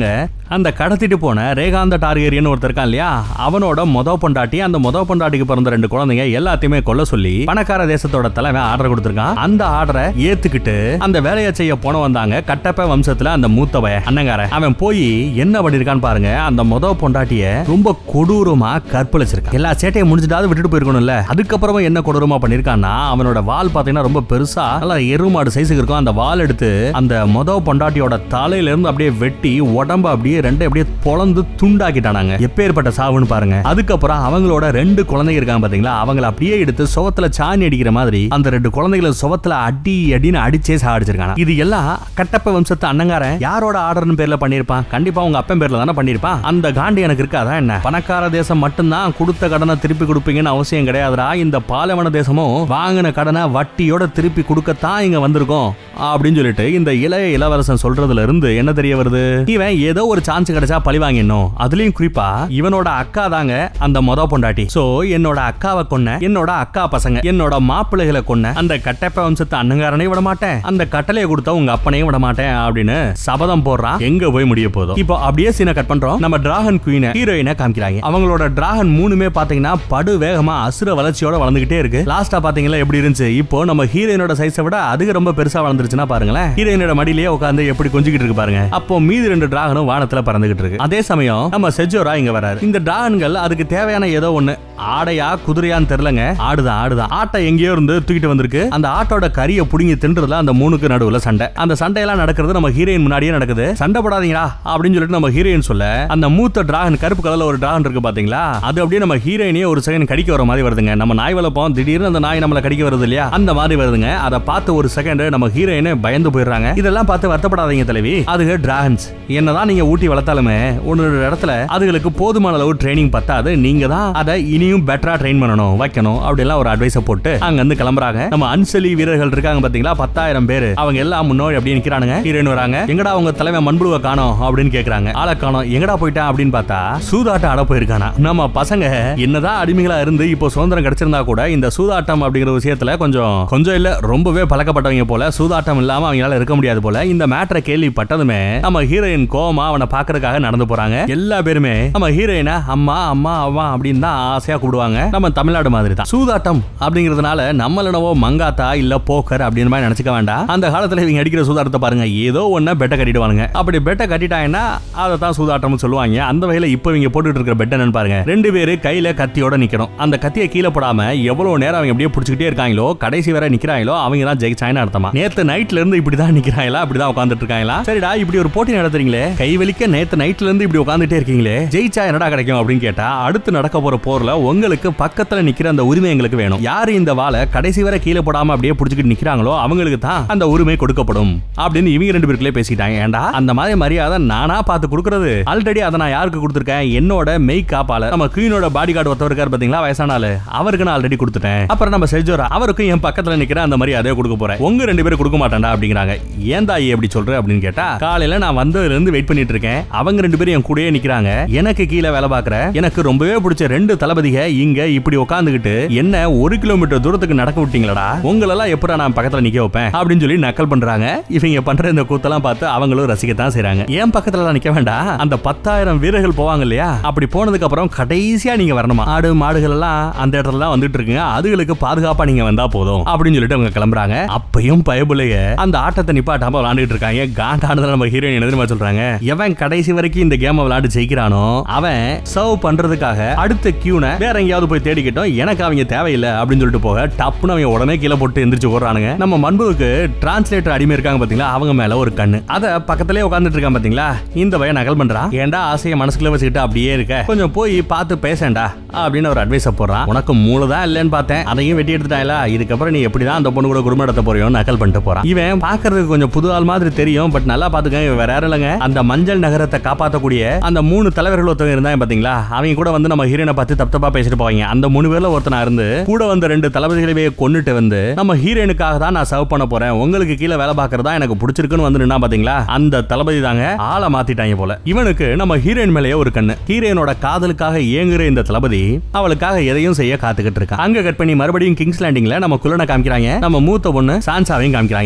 அந்த கடத்திட்டு போன ரேகாந்த டார்கேரியன் ஒருத்தர் இருக்கான் இல்லையா அவனோட மொத பொண்டாட்டி அந்த மொத பொண்டாட்டிக்கு பிறந்த ரெண்டு குழந்தைங்க எல்லாத்தையுமே கொல்ல சொல்லி பணக்கார தேசத்தோட தலைவன் ஆர்டர் கொடுத்திருக்கான் அந்த ஆர்டரை ஏத்துக்கிட்டு அந்த வேலையை செய்ய போன வந்தாங்க கட்டப்ப வம்சத்துல அந்த மூத்தவ அண்ணங்கார அவன் போய் என்ன பண்ணிருக்கான்னு பாருங்க அந்த மொத பொண்டாட்டிய ரொம்ப கொடூரமா கற்பழிச்சிருக்கான் எல்லா சேட்டையும் முடிஞ்சிட்டாவது விட்டுட்டு போயிருக்கணும்ல அதுக்கப்புறமா என்ன கொடூரமா பண்ணிருக்கான்னா அவனோட வால் பாத்தீங்கன்னா ரொம்ப பெருசா நல்லா எருமாடு சைஸுக்கு இருக்கும் அந்த வால் எடுத்து அந்த மொத பொண்டாட்டியோட தலையில இருந்து அப்படியே வெட்டி உடம்ப அப்படியே ரெண்டு அப்படியே பொளந்து துண்டாக்கிட்டானாங்க எப்பேற்பட்ட சாவுன்னு பாருங்க அதுக்கப்புறம் அவங்களோட ரெண்டு குழந்தைங்க இருக்காங்க பாத்தீங்களா அவங்கள அப்படியே எடுத்து சுவத்துல சாணி அடிக்கிற மாதிரி அந்த ரெண்டு குழந்தைகளை சுவத்துல அடி அடின்னு அடிச்சே சாடிச்சிருக்காங்க இது எல்லாம் கட்டப்ப வம்சத்து அண்ணங்காரன் யாரோட ஆர்டர்னு பேர்ல பண்ணிருப்பான் கண்டிப்பா உங்க அப்பன் பேர்ல தானே பண்ணிருப்பான் அந்த காண்டி எனக்கு இருக்காதா என்ன பணக்கார தேசம் மட்டும்தான் கொடுத்த கடனை திருப்பி கொடுப்பீங்கன்னு அவசியம் கிடையாதுடா இந்த பாலைவன தேசமும் வாங்கின கடனை வட்டியோட திருப்பி கொடுக்கத்தான் இங்க வந்திருக்கோம் அப்படின்னு சொல்லிட்டு இந்த இளைய இளவரசன் சொல்றதுல இருந்து என்ன தெரிய வருது இவன் ஏதோ ஒரு சான்ஸ் கிடைச்சா பழி வாங்கிடணும் அதுலயும் குறிப்பா இவனோட அக்கா தாங்க அந்த மொத பொண்டாட்டி சோ என்னோட அக்காவை கொன்ன என்னோட அக்கா பசங்க என்னோட மாப்பிள்ளைகளை கொன்ன அந்த கட்டப்ப வம்சத்து அண்ணங்காரனையும் விட மாட்டேன் அந்த கட்டளையை கொடுத்த உங்க அப்பனையும் விட மாட்டேன் அப்படின்னு சபதம் போடுறான் எங்க போய் முடிய போதும் இப்போ அப்படியே சீனை கட் பண்றோம் நம்ம டிராகன் குயினை ஹீரோயினை காமிக்கிறாங்க அவங்களோட டிராகன் மூணுமே பாத்தீங்கன்னா படு வேகமா அசுர வளர்ச்சியோட வளர்ந்துகிட்டே இருக்கு லாஸ்டா பாத்தீங்களா எப்படி இருந்துச்சு இப்போ நம்ம ஹீரோயினோட சைஸை விட அதுக்கு ரொம்ப பெருசா வளர்ந்துருச்சுன்னா பாருங்களேன் ஹீரோயினோட மடியிலேயே உட்காந்து எப்படி கொஞ்சிக்கிட்டு இருக்கு பாருங்க அப்போ மீதி ரெண்டு டிராகனும் வானத்துல பறந்துகிட்டு இருக்கு அதே சமயம் நம்ம செஜோரா இங்க வராரு இந்த டிராகன்கள் அதுக்கு தேவையான ஏதோ ஒண்ணு ஆடையா குதிரையான்னு தெரியலங்க ஆடுதான் ஆடுதான் ஆட்டை எங்கேயோ இருந்து தூக்கிட்டு வந்திருக்கு அந்த ஆட்டோட கறியை புடுங்கி தின்றதுல அந்த மூணுக்கு நடுவுல சண்டை அந்த சண்டையெல்லாம் நடக்கிறது நம்ம ஹீரோயின் முன்னாடியே நடக்குது சண்டை போடாதீங்களா அப்படின்னு சொல்லிட்டு நம்ம ஹீரோயின் சொல்ல அந்த மூத்த டிராகன் கருப்பு கலர்ல ஒரு டிராகன் இருக்கு பாத்தீங்களா அது அப்படியே நம்ம ஹீரோயினே ஒரு செகண்ட் கடிக்க வர மாதிரி வருதுங்க நம்ம நாய் வளர்ப்போம் திடீர்னு அந்த நாய் நம்மள கடிக்க வருது இல்லையா அந்த மாதிரி வருதுங்க அதை பார்த்து ஒரு செகண்ட் நம்ம ஹீரோயினே பயந்து போயிடுறாங்க இதெல்லாம் பார்த்து வருத்தப்படாதீங்க தலைவி அதுக்கு டிராகன்ஸ் என்னதான் நீங்க ஊட்டி வளர்த்தாலுமே ஒரு இடத்துல அதுகளுக்கு போதுமான அளவு ட்ரைனிங் பத்தாது நீங்க தான் அதை இனியும் பெட்டரா ட்ரெயின் பண்ணணும் வைக்கணும் அப்படிலாம் ஒரு அட்வைஸை போட்டு அங்க இருந்து கிளம்புறாங்க நம்ம அன்சலி வீரர்கள் இருக்காங்க பாத்தீங்களா பத்தாயிரம் பேர் அவங்க எல்லாம் முன்னோடி அப்படியே நிக்கிறானுங்க ஹீரோயின் வராங்க எங்கடா அவங்க தலைவன் மண்புழுவை காணோம் அப்படின்னு கேக்குறாங்க ஆளை காணோம் எங்கடா போயிட்டான் அப்படின்னு பார்த்தா சூதாட்டம் அட போயிருக்கானா நம்ம பசங்க என்னதான் அடிமைகளா இருந்து இப்போ சுதந்திரம் கிடைச்சிருந்தா கூட இந்த சூதாட்டம் அப்படிங்கிற விஷயத்துல கொஞ்சம் கொஞ்சம் இல்ல ரொம்பவே பழக்கப்பட்டவங்க போல சூதாட்டம் இல்லாம அவங்களால இருக்க முடியாது போல இந்த மேட்டரை கேள்விப்பட்டதுமே நம்ம ஹீரோயின் கோமா அவனை பாக்குறதுக்காக நடந்து போறாங்க எல்லா பேருமே நம்ம ஹீரோயினை அம்மா அம்மா அம்மா அப்படின்னு தான் ஆசையா கூப்பிடுவாங்க நம்ம தமிழ்நாடு மாதிரி தான் சூதாட்டம் அப்படிங்கிறதுனால நம்மளனவோ மங்காத்தா இல்ல போக்கர் அப்படின்னு மாதிரி நினைச்சுக்க வேண்டாம் அந்த காலத்துல இவங்க அடிக்கிற சூதாட்டத்தை பாருங்க ஏதோ ஒண்ணு பெட்டை கட்டிடுவானுங்க அப்படி பெட்டை கட்டிட்டாங்கன்னா அதை தான் சூதாட்டம்னு சொல்லுவாங்க அந்த வகையில இப்போ இவங்க போட்டுட்டு இருக்கிற பெட் என்னன்னு பாருங்க ரெண்டு பேரு கையில கத்தியோட நிக்கணும் அந்த கத்தியை கீழே போடாம எவ்வளவு நேரம் அவங்க அப்படியே பிடிச்சிக்கிட்டே இருக்காங்களோ கடைசி வரை நிக்கிறாங்களோ அவங்க தான் ஜெயிச்சாயின்னு அர்த்தமா நேத்து நைட்ல இருந்து இப்படிதான் நிக்கிறாங்களா அப்படிதான் உட்காந்துட்டு இருக்காங்களா சரிடா இப்படி ஒரு போட்டி நடத்துறீங்களே கை வலிக்க நேத்து நைட்ல இருந்து இப்படி உட்காந்துட்டே இருக்கீங்களே ஜெயிச்சா என்னடா கிடைக்கும் அப்படின்னு கேட்டா அடுத்து நடக்க போற போர்ல உங்களுக்கு பக்கத்துல நிக்கிற அந்த உரிமை எங்களுக்கு வேணும் யாரு இந்த வாளை கடைசி வரை கீழே போடாம அப்படியே புடிச்சுக்கிட்டு நிக்கிறாங்களோ அவங்களுக்கு தான் அந்த உரிமை கொடுக்கப்படும் அப்படின்னு இவங்க ரெண்டு பேருக்குள்ளே பேசிட்டாங்க ஏன்டா அந்த மாதிரி மரியாதை நானா பார்த்து கொடுக்கறது ஆல்ரெடி அதை நான் யாருக்கு கொடுத்துருக்கேன் என்னோட மெய் காப்பால நம்ம குயினோட பாடி கார்டு ஒருத்தவர் இருக்காரு பாத்தீங்களா வயசான ஆளு அவருக்கு நான் ஆல்ரெடி கொடுத்துட்டேன் அப்புறம் நம்ம செஜோரா அவருக்கும் என் பக்கத்துல நிக்கிற அந்த மாதிரி அதே கொடுக்க போறேன் உங்க ரெண்டு பேரும் கொடுக்க மாட்டேன்டா அப்படிங்கிறாங்க ஏன் தாயி எப்படி சொல்ற அப்படின்னு கேட்டா காலையில நான் வந்ததுல இருந்து வெயிட் பண்ணிட்டு இருக்கேன் அவங்க ரெண்டு பேரும் என் கூடயே நிக்கிறாங்க எனக்கு கீழே வேலை பாக்குற எனக்கு ரொம்பவே பிடிச்ச ரெண்டு தளபதிக இங்க இப்படி உட்காந்துக்கிட்டு என்ன ஒரு கிலோமீட்டர் தூரத்துக்கு நடக்க விட்டீங்களடா உங்களெல்லாம் எப்படா நான் பக்கத்துல நிக்க வைப்பேன் அப்படின்னு சொல்லி நக்கல் பண்றாங்க இவங்க பண்ற இந்த கூத்தெல்லாம் பார்த்து அவங்களும் ரசிக்கத்தான் செய்றாங்க ஏன் பக்கத்துல எல்லாம் நிக்க வேண்டாம் அந்த பத்தாயிரம் வீரர்கள் போவாங்க இல்லையா அப்படி போனதுக்கு அப்புறம் கடைசியா நீங்க வரணுமா ஆடு மாடுகள் எல்லாம் அந்த இடத்துல தான் வந்துட்டு இருக்குங்க அதுகளுக்கு பாதுகாப்பா நீங்க வந்தா போதும் அப்படின்னு சொல்லிட்டு அவங்க கிளம்புறாங்க அப்பயும் பயபுலைய அந்த ஆட்டத்தை நிப்பாட்டாம விளையாண்டுட்டு இருக்காங்க காண்டானதுல நம்ம ஹீரோயின் என்ன தெரியுமா சொல்றாங்க எவன் கடைசி வரைக்கும் இந்த கேம் விளையாண்டு ஜெயிக்கிறானோ அவன் சர்வ் பண்றதுக்காக அடுத்த கியூனை வேற எங்கேயாவது போய் தேடிக்கிட்டோம் எனக்கு அவங்க தேவையில்லை அப்படின்னு சொல்லிட்டு போக டப்புன்னு அவங்க உடனே கீழே போட்டு எந்திரிச்சு ஓடுறானுங்க நம்ம மண்புவுக்கு டிரான்ஸ்லேட்டர் அடிமை இருக்காங்க பாத்தீங்களா அவங்க மேல ஒரு கண்ணு அத பக்கத்திலே உட்காந்துட்டு இருக்கான் பாத்தீங்களா இந்த பையன் நகல் பண்றான் ஏன்டா ஆசையை மனசுக்குள்ள வச்சுக்கிட்டு அப்படியே இருக்க கொஞ்சம் போய் பார்த்து பேசேன்டா அப்படின்னு ஒரு அட்வைஸ் போடுறான் உனக்கு மூளை தான் இல்லைன்னு பார்த்தேன் அதையும் வெட்டி எடுத்துட்டாங்களா இதுக்கப்புறம் நீ எப்படிதான் அந்த பொண்ணு கூட குடும்பம் நடத்த போறியோ நக்கல் பண்ணிட்டு போறான் இவன் பாக்குறதுக்கு கொஞ்சம் புது ஆள் மாதிரி தெரியும் பட் நல்லா பாத்துக்க இவன் வேற யாரும் இல்லைங்க அந்த மஞ்சள் நகரத்தை காப்பாத்தக்கூடிய அந்த மூணு தலைவர்கள் ஒருத்தவங்க இருந்தாங்க பாத்தீங்களா அவங்க கூட வந்து நம்ம ஹீரோனை பார்த்து தப்பு தப்பா பேசிட்டு போவாங்க அந்த மூணு பேர்ல ஒருத்தனா இருந்து கூட வந்த ரெண்டு தளபதிகளவே கொன்னுட்டு வந்து நம்ம ஹீரோனுக்காக தான் நான் சர்வ் பண்ண போறேன் உங்களுக்கு கீழே வேலை பார்க்கறதா எனக்கு பிடிச்சிருக்குன்னு வந்து நின்னா பாத்தீங்களா அந்த தளபதி தாங்க ஆளை மாத்திட்டாங்க போல இவனுக்கு நம்ம ஹீரோயின் மேலேயே ஒரு கண்ணு ஹீரோயினோட காதலுக்காக ஏங்குற இந்த தளபதி அவளுக்காக எதையும் செய்ய காத்துக்கிட்டு இருக்கான் அங்க கட் பண்ணி மறுபடியும் கிங்ஸ் லேண்டிங்ல நம்ம குள்ளனை காமிக்கிறாங்க நம்ம மூத்த பொண்ணு சான்சாவையும் காமிக்கிறாங்க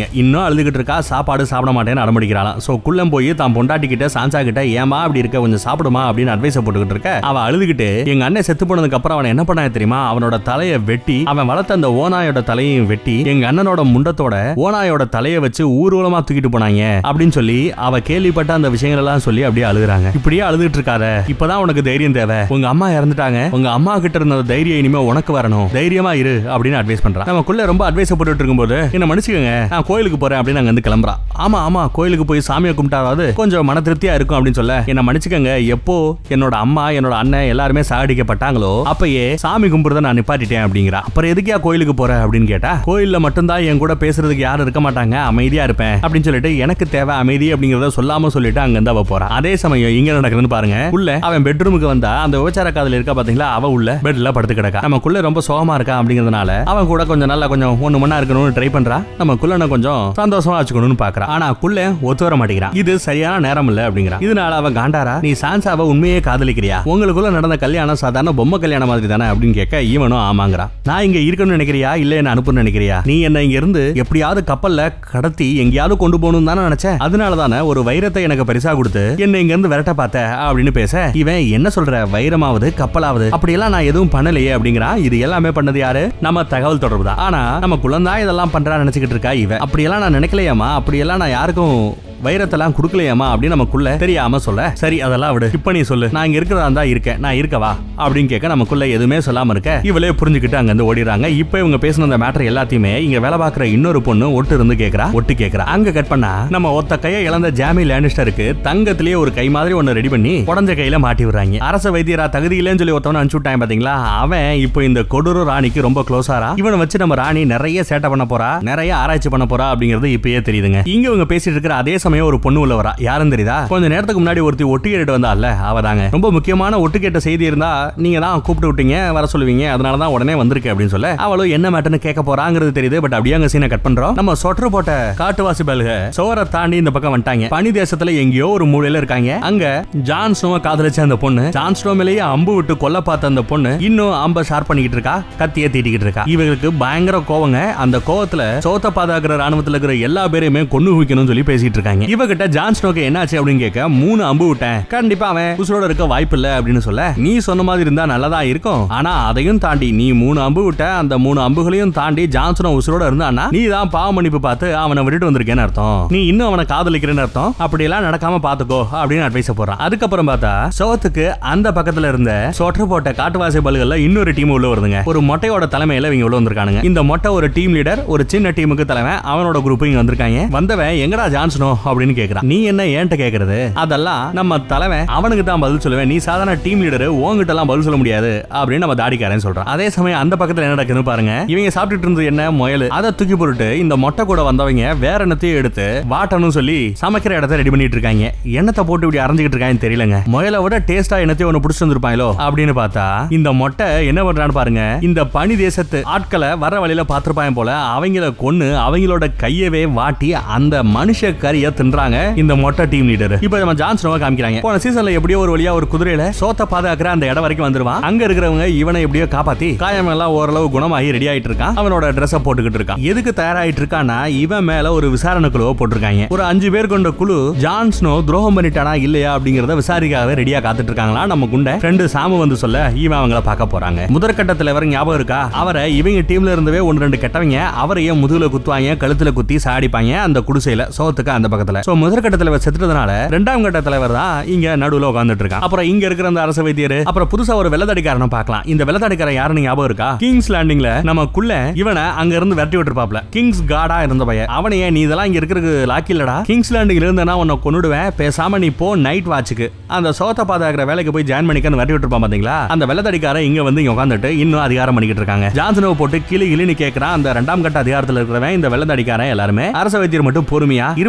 சொல்றாங்க இன்னும் அழுதுகிட்டு இருக்கா சாப்பாடு சாப்பிட மாட்டேன்னு அடம்பிடிக்கிறாளாம் சோ குள்ளம் போய் தான் பொண்டாட்டி கிட்ட சான்சா கிட்ட ஏமா அப்படி இருக்க கொஞ்சம் சாப்பிடுமா அப்படின்னு அட்வைஸ் போட்டுக்கிட்டு இருக்க அவ அழுதுகிட்டு எங்க அண்ணன் செத்து போனதுக்கு அப்புறம் அவன் என்ன பண்ணா தெரியுமா அவனோட தலையை வெட்டி அவன் வளர்த்த அந்த ஓனாயோட தலையையும் வெட்டி எங்க அண்ணனோட முண்டத்தோட ஓனாயோட தலையை வச்சு ஊர்வலமா தூக்கிட்டு போனாங்க அப்படின்னு சொல்லி அவ கேள்விப்பட்ட அந்த விஷயங்கள் எல்லாம் சொல்லி அப்படியே அழுகுறாங்க இப்படியே அழுதுட்டு இருக்காத இப்பதான் உனக்கு தைரியம் தேவை உங்க அம்மா இறந்துட்டாங்க உங்க அம்மா கிட்ட இருந்த தைரியம் இனிமே உனக்கு வரணும் தைரியமா இரு அப்படின்னு அட்வைஸ் பண்றான் நமக்குள்ள ரொம்ப அட்வைஸ் போட்டுட்டு இருக்கும்போது என்ன மன்னிச்சுக்கோங்க நான் கோயிலுக்கு போறேன் அப்படின்னு அங்க வந்து கிளம்புறா ஆமா ஆமா கோயிலுக்கு போய் சாமியை கும்பிட்டாவது கொஞ்சம் மன திருப்தியா இருக்கும் அப்படின்னு சொல்ல என்ன மன்னிச்சுக்கோங்க எப்போ என்னோட அம்மா என்னோட அண்ணன் எல்லாருமே சாகடிக்கப்பட்டாங்களோ அப்பயே சாமி கும்பிடுறத நான் நிப்பாட்டிட்டேன் அப்படிங்கிறா அப்புறம் எதுக்கியா கோயிலுக்கு போற அப்படின்னு கேட்டா கோயில்ல மட்டும்தான் என் கூட பேசுறதுக்கு யாரும் இருக்க மாட்டாங்க அமைதியா இருப்பேன் அப்படின்னு சொல்லிட்டு எனக்கு தேவை அமைதி அப்படிங்கறத சொல்லாம சொல்லிட்டு அங்க இருந்து அவ போறா அதே சமயம் இங்க நடக்குதுன்னு பாருங்க உள்ள அவன் பெட்ரூமுக்கு வந்தா அந்த விபச்சார காதல இருக்கா பாத்தீங்களா அவ உள்ள பெட்ல படுத்து கிடக்கா நமக்குள்ள ரொம்ப சோகமா இருக்கா அப்படிங்கறதுனால அவன் கூட கொஞ்சம் நல்லா கொஞ்சம் ஒண்ணு மண்ணா இருக்கணும்னு ட்ரை பண்றா நம்ம குள்ளனை கொஞ்சம் சந்தோஷமா வச்சுக்கணும்னு பாக்குறா ஆனா குள்ள ஒத்து வர மாட்டேங்கிறான் இது சரியான நேரம் இல்ல அப்படிங்கிறா இதனால அவ காண்டாரா நீ சான்சாவை உண்மையே காதலிக்கிறியா உங்களுக்குள்ள நடந்த கல்யாணம் சாதாரண பொம்மை கல்யாணம் மாதிரி தானே அப்படின்னு கேட்க இவனும் ஆமாங்கிறா நான் இங்க இருக்கணும்னு நினைக்கிறியா இல்ல என்ன அனுப்புன்னு நினைக்கிறியா நீ என்ன இங்க இருந்து எப்படியாவது கப்பல்ல கடத்தி எங்கேயாவது கொண்டு போகணும் தானே நினைச்சேன் அதனால தானே ஒரு வைரத்தை எனக்கு பரிசா கொடுத்து என்ன இங்க இருந்து விரட்ட பார்த்த அப்படின்னு பேச இவன் என்ன சொல்ற வைரமாவது கப்பலாவது அப்படியெல்லாம் நான் எதுவும் பண்ணலையே அப்படிங்கிறான் இது எல்லாமே பண்ணது யாரு நம்ம தகவல் தொடர்பு தான் ஆனா நம்ம குழந்தா இதெல்லாம் பண்றா நினைச்சுக்கிட்டு இருக்கா இவன் அப்படியெல்லாம் நான் நினைக்கலையாமா அப்படியெல்லாம் நான் யாருக்கும் வைரத்தெல்லாம் கொடுக்கலையாமா அப்படின்னு நமக்குள்ள தெரியாம சொல்ல சரி அதெல்லாம் விடு இப்ப நீ சொல்லு நான் இங்க இருக்கிறதா இருந்தா இருக்கேன் நான் இருக்கவா அப்படின்னு கேட்க நமக்குள்ள எதுவுமே சொல்லாம இருக்க இவளே புரிஞ்சுக்கிட்டு அங்க இருந்து ஓடிடுறாங்க இப்ப இவங்க பேசின அந்த மேட்டர் எல்லாத்தையுமே இங்க வேலை பார்க்குற இன்னொரு பொண்ணு ஒட்டு இருந்து கேக்குறா ஒட்டு கேக்குறா அங்க கட் பண்ணா நம்ம ஒத்த கையை இழந்த ஜாமி லேனிஸ்டருக்கு தங்கத்திலேயே ஒரு கை மாதிரி ஒன்னு ரெடி பண்ணி உடஞ்ச கையில மாட்டி விடுறாங்க அரச வைத்தியரா தகுதி இல்லைன்னு சொல்லி ஒருத்தவன அனுப்பிச்சு விட்டாங்க பாத்தீங்களா அவன் இப்போ இந்த கொடூர ராணிக்கு ரொம்ப க்ளோஸாரா இவனை வச்சு நம்ம ராணி நிறைய சேட்டை பண்ண போறா நிறைய ஆராய்ச்சி பண்ண போறா அப்படிங்கிறது இப்பயே தெரியுதுங்க இங்க இவங்க பேசிட்டு இருக்கிற அதே சமயம் ஒரு பொண்ணு உள்ள வரா யாரும் தெரியுதா கொஞ்ச நேரத்துக்கு முன்னாடி ஒருத்தி ஒட்டு கேட்டு வந்தால அவதாங்க ரொம்ப முக்கியமான ஒட்டு கேட்ட செய்தி இருந்தா நீங்க தான் கூப்பிட்டு விட்டீங்க வர சொல்லுவீங்க அதனால தான் உடனே வந்திருக்கு அப்படின்னு சொல்ல அவளும் என்ன மேட்டர்னு கேட்க போறாங்கிறது தெரியுது பட் அப்படியே அங்க சீனை கட் பண்றோம் நம்ம சொட்டர் போட்ட காட்டுவாசி பல்க சோரை தாண்டி இந்த பக்கம் வந்துட்டாங்க பனி தேசத்துல எங்கேயோ ஒரு மூலையில இருக்காங்க அங்க ஜான் ஸ்னோவை காதலிச்ச அந்த பொண்ணு ஜான் ஸ்னோ மேலேயே அம்பு விட்டு கொல்ல பார்த்த அந்த பொண்ணு இன்னும் அம்ப ஷார்ப் பண்ணிக்கிட்டு இருக்கா கத்திய தீட்டிக்கிட்டு இருக்கா இவங்களுக்கு பயங்கர கோவங்க அந்த கோவத்துல சோத்த பாதாக்குற ராணுவத்துல இருக்கிற எல்லா பேரையுமே கொண்டு குவிக்கணும்னு சொல்லி பேசிட்டு இருக்காங்க இவகிட்ட ஜான் ஸ்னோக்கு என்னாச்சு அப்படின்னு கேட்க மூணு அம்பு விட்டேன் கண்டிப்பா அவன் உசுரோட இருக்க வாய்ப்பு இல்ல அப்படின்னு சொல்ல நீ சொன்ன மாதிரி இருந்தா நல்லதா இருக்கும் ஆனா அதையும் தாண்டி நீ மூணு அம்பு விட்ட அந்த மூணு அம்புகளையும் தாண்டி ஜான்சனோ உசுரோட இருந்தானா நீ தான் பாவ மன்னிப்பு பார்த்து அவனை விட்டுட்டு வந்திருக்கேன்னு அர்த்தம் நீ இன்னும் அவனை காதலிக்கிறேன்னு அர்த்தம் அப்படி எல்லாம் நடக்காம பாத்துக்கோ அப்படின்னு அட்வைஸ் போறான் அதுக்கப்புறம் பார்த்தா சோத்துக்கு அந்த பக்கத்துல இருந்த சொட்டர் போட்ட காட்டுவாசி பல்கள்ல இன்னொரு டீம் உள்ள வருதுங்க ஒரு மொட்டையோட தலைமையில இவங்க உள்ள வந்திருக்கானுங்க இந்த மொட்டை ஒரு டீம் லீடர் ஒரு சின்ன டீமுக்கு தலைவன் அவனோட குரூப் இங்க வந்திருக்காங்க வந்தவன் எங்கடா ஜான்சனோ அப்படின்னு கேக்குறான் நீ என்ன ஏன்ட்ட கேக்குறது அதெல்லாம் நம்ம தலைவன் அவனுக்கு தான் பதில் சொல்லுவேன் நீ சாதாரண டீம் லீடர் உங்ககிட்ட எல்லாம் பதில் சொல்ல முடியாது அப்படின்னு நம்ம தாடிக்காரன் சொல்றான் அதே சமயம் அந்த பக்கத்துல என்ன நடக்குதுன்னு பாருங்க இவங்க சாப்பிட்டுட்டு இருந்தது என்ன முயல் அதை தூக்கி போட்டுட்டு இந்த மொட்டை கூட வந்தவங்க வேற என்னத்தையும் எடுத்து வாட்டணும் சொல்லி சமைக்கிற இடத்த ரெடி பண்ணிட்டு இருக்காங்க எண்ணத்தை போட்டு இப்படி அரைஞ்சுக்கிட்டு இருக்காங்கன்னு தெரியலங்க முயலை விட டேஸ்டா என்னத்தையும் ஒன்று பிடிச்சி வந்திருப்பாங்களோ அப்படின்னு பார்த்தா இந்த மொட்டை என்ன பண்றான்னு பாருங்க இந்த பனி தேசத்து ஆட்களை வர வழியில பார்த்திருப்பாங்க போல அவங்கள கொன்னு அவங்களோட கையவே வாட்டி அந்த மனுஷ கறிய தின்றாங்க இந்த மொட்டை டீம் லீடர் இப்போ நம்ம ஜான்சனோவை காமிக்கிறாங்க போன சீசன்ல எப்படியோ ஒரு வழியா ஒரு குதிரையில சோத்த பாதுகாக்கிற அந்த இடம் வரைக்கும் வந்துருவான் அங்க இருக்கிறவங்க இவனை எப்படியோ காப்பாத்தி காயம் எல்லாம் ஓரளவு குணமாகி ரெடி ஆயிட்டு இருக்கான் அவனோட ட்ரெஸ் போட்டுக்கிட்டு இருக்கான் எதுக்கு தயாராயிட்டு இருக்கான்னா இவன் மேல ஒரு விசாரணை குழுவை போட்டிருக்காங்க ஒரு அஞ்சு பேர் கொண்ட குழு ஜான் ஸ்னோ துரோகம் பண்ணிட்டானா இல்லையா அப்படிங்கறத விசாரிக்காக ரெடியா காத்துட்டு இருக்காங்களா நம்ம குண்ட ஃப்ரெண்டு சாமு வந்து சொல்ல இவன் அவங்கள பார்க்க போறாங்க முதற்கட்ட தலைவர் ஞாபகம் இருக்கா அவரை இவங்க டீம்ல இருந்தவே ஒன்று ரெண்டு கெட்டவங்க அவரையே முதுகுல குத்துவாங்க கழுத்துல குத்தி சாடிப்பாங்க அந்த குடிசையில சோத்துக்கு அந்த பக்கத்துல சோ முதற்கட்ட தலைவர் செத்துறதுனால ரெண்டாம் கட்ட தலைவர் தான் இங்க நடுவுல உட்கார்ந்துட்டு இருக்கான் அப்புறம் இங்க இருக்கிற அந்த அரச வைத்தியர் அப்புறம் புதுசா ஒரு வெள்ளத்தடிக்காரனை பார்க்கலாம் இந்த வெள்ளத்தடிக்காரன் யாருன்னு ஞாபகம் இருக்கா கிங்ஸ் லேண்டிங்ல நமக்குள்ள இவனை அங்க இருந்து விரட்டி விட்டுருப்பாப்ல கிங்ஸ் காடா இருந்த பையன் அவனையே நீ இதெல்லாம் இங்க இருக்கிறது லாக்கி இல்லடா கிங்ஸ் லேண்டிங்ல இருந்தனா உன்னை கொன்னுடுவேன் பேசாம நீ போ நைட் வாட்சுக்கு அந்த சோத்த பாதாகிற வேலைக்கு போய் ஜாயின் பண்ணிக்கன்னு விரட்டி விட்டுருப்பான் பாத்தீங்களா அந்த வெள்ளத்தடிக்காரன் இங்க வந்து இங்க உட்காந்துட்டு இன்னும் அதிகாரம் பண்ணிக்கிட்டு இருக்காங்க ஜான்சனோ போட்டு கிளி கிளின்னு கேட்கறான் அந்த ரெண்டாம் கட்ட அதிகாரத்துல இருக்கிறவன் இந்த வெள்ளத்தடிக்காரன் எல்லாருமே அரச வைத்தியர் மட்டும் பொறுமையா இருப்பா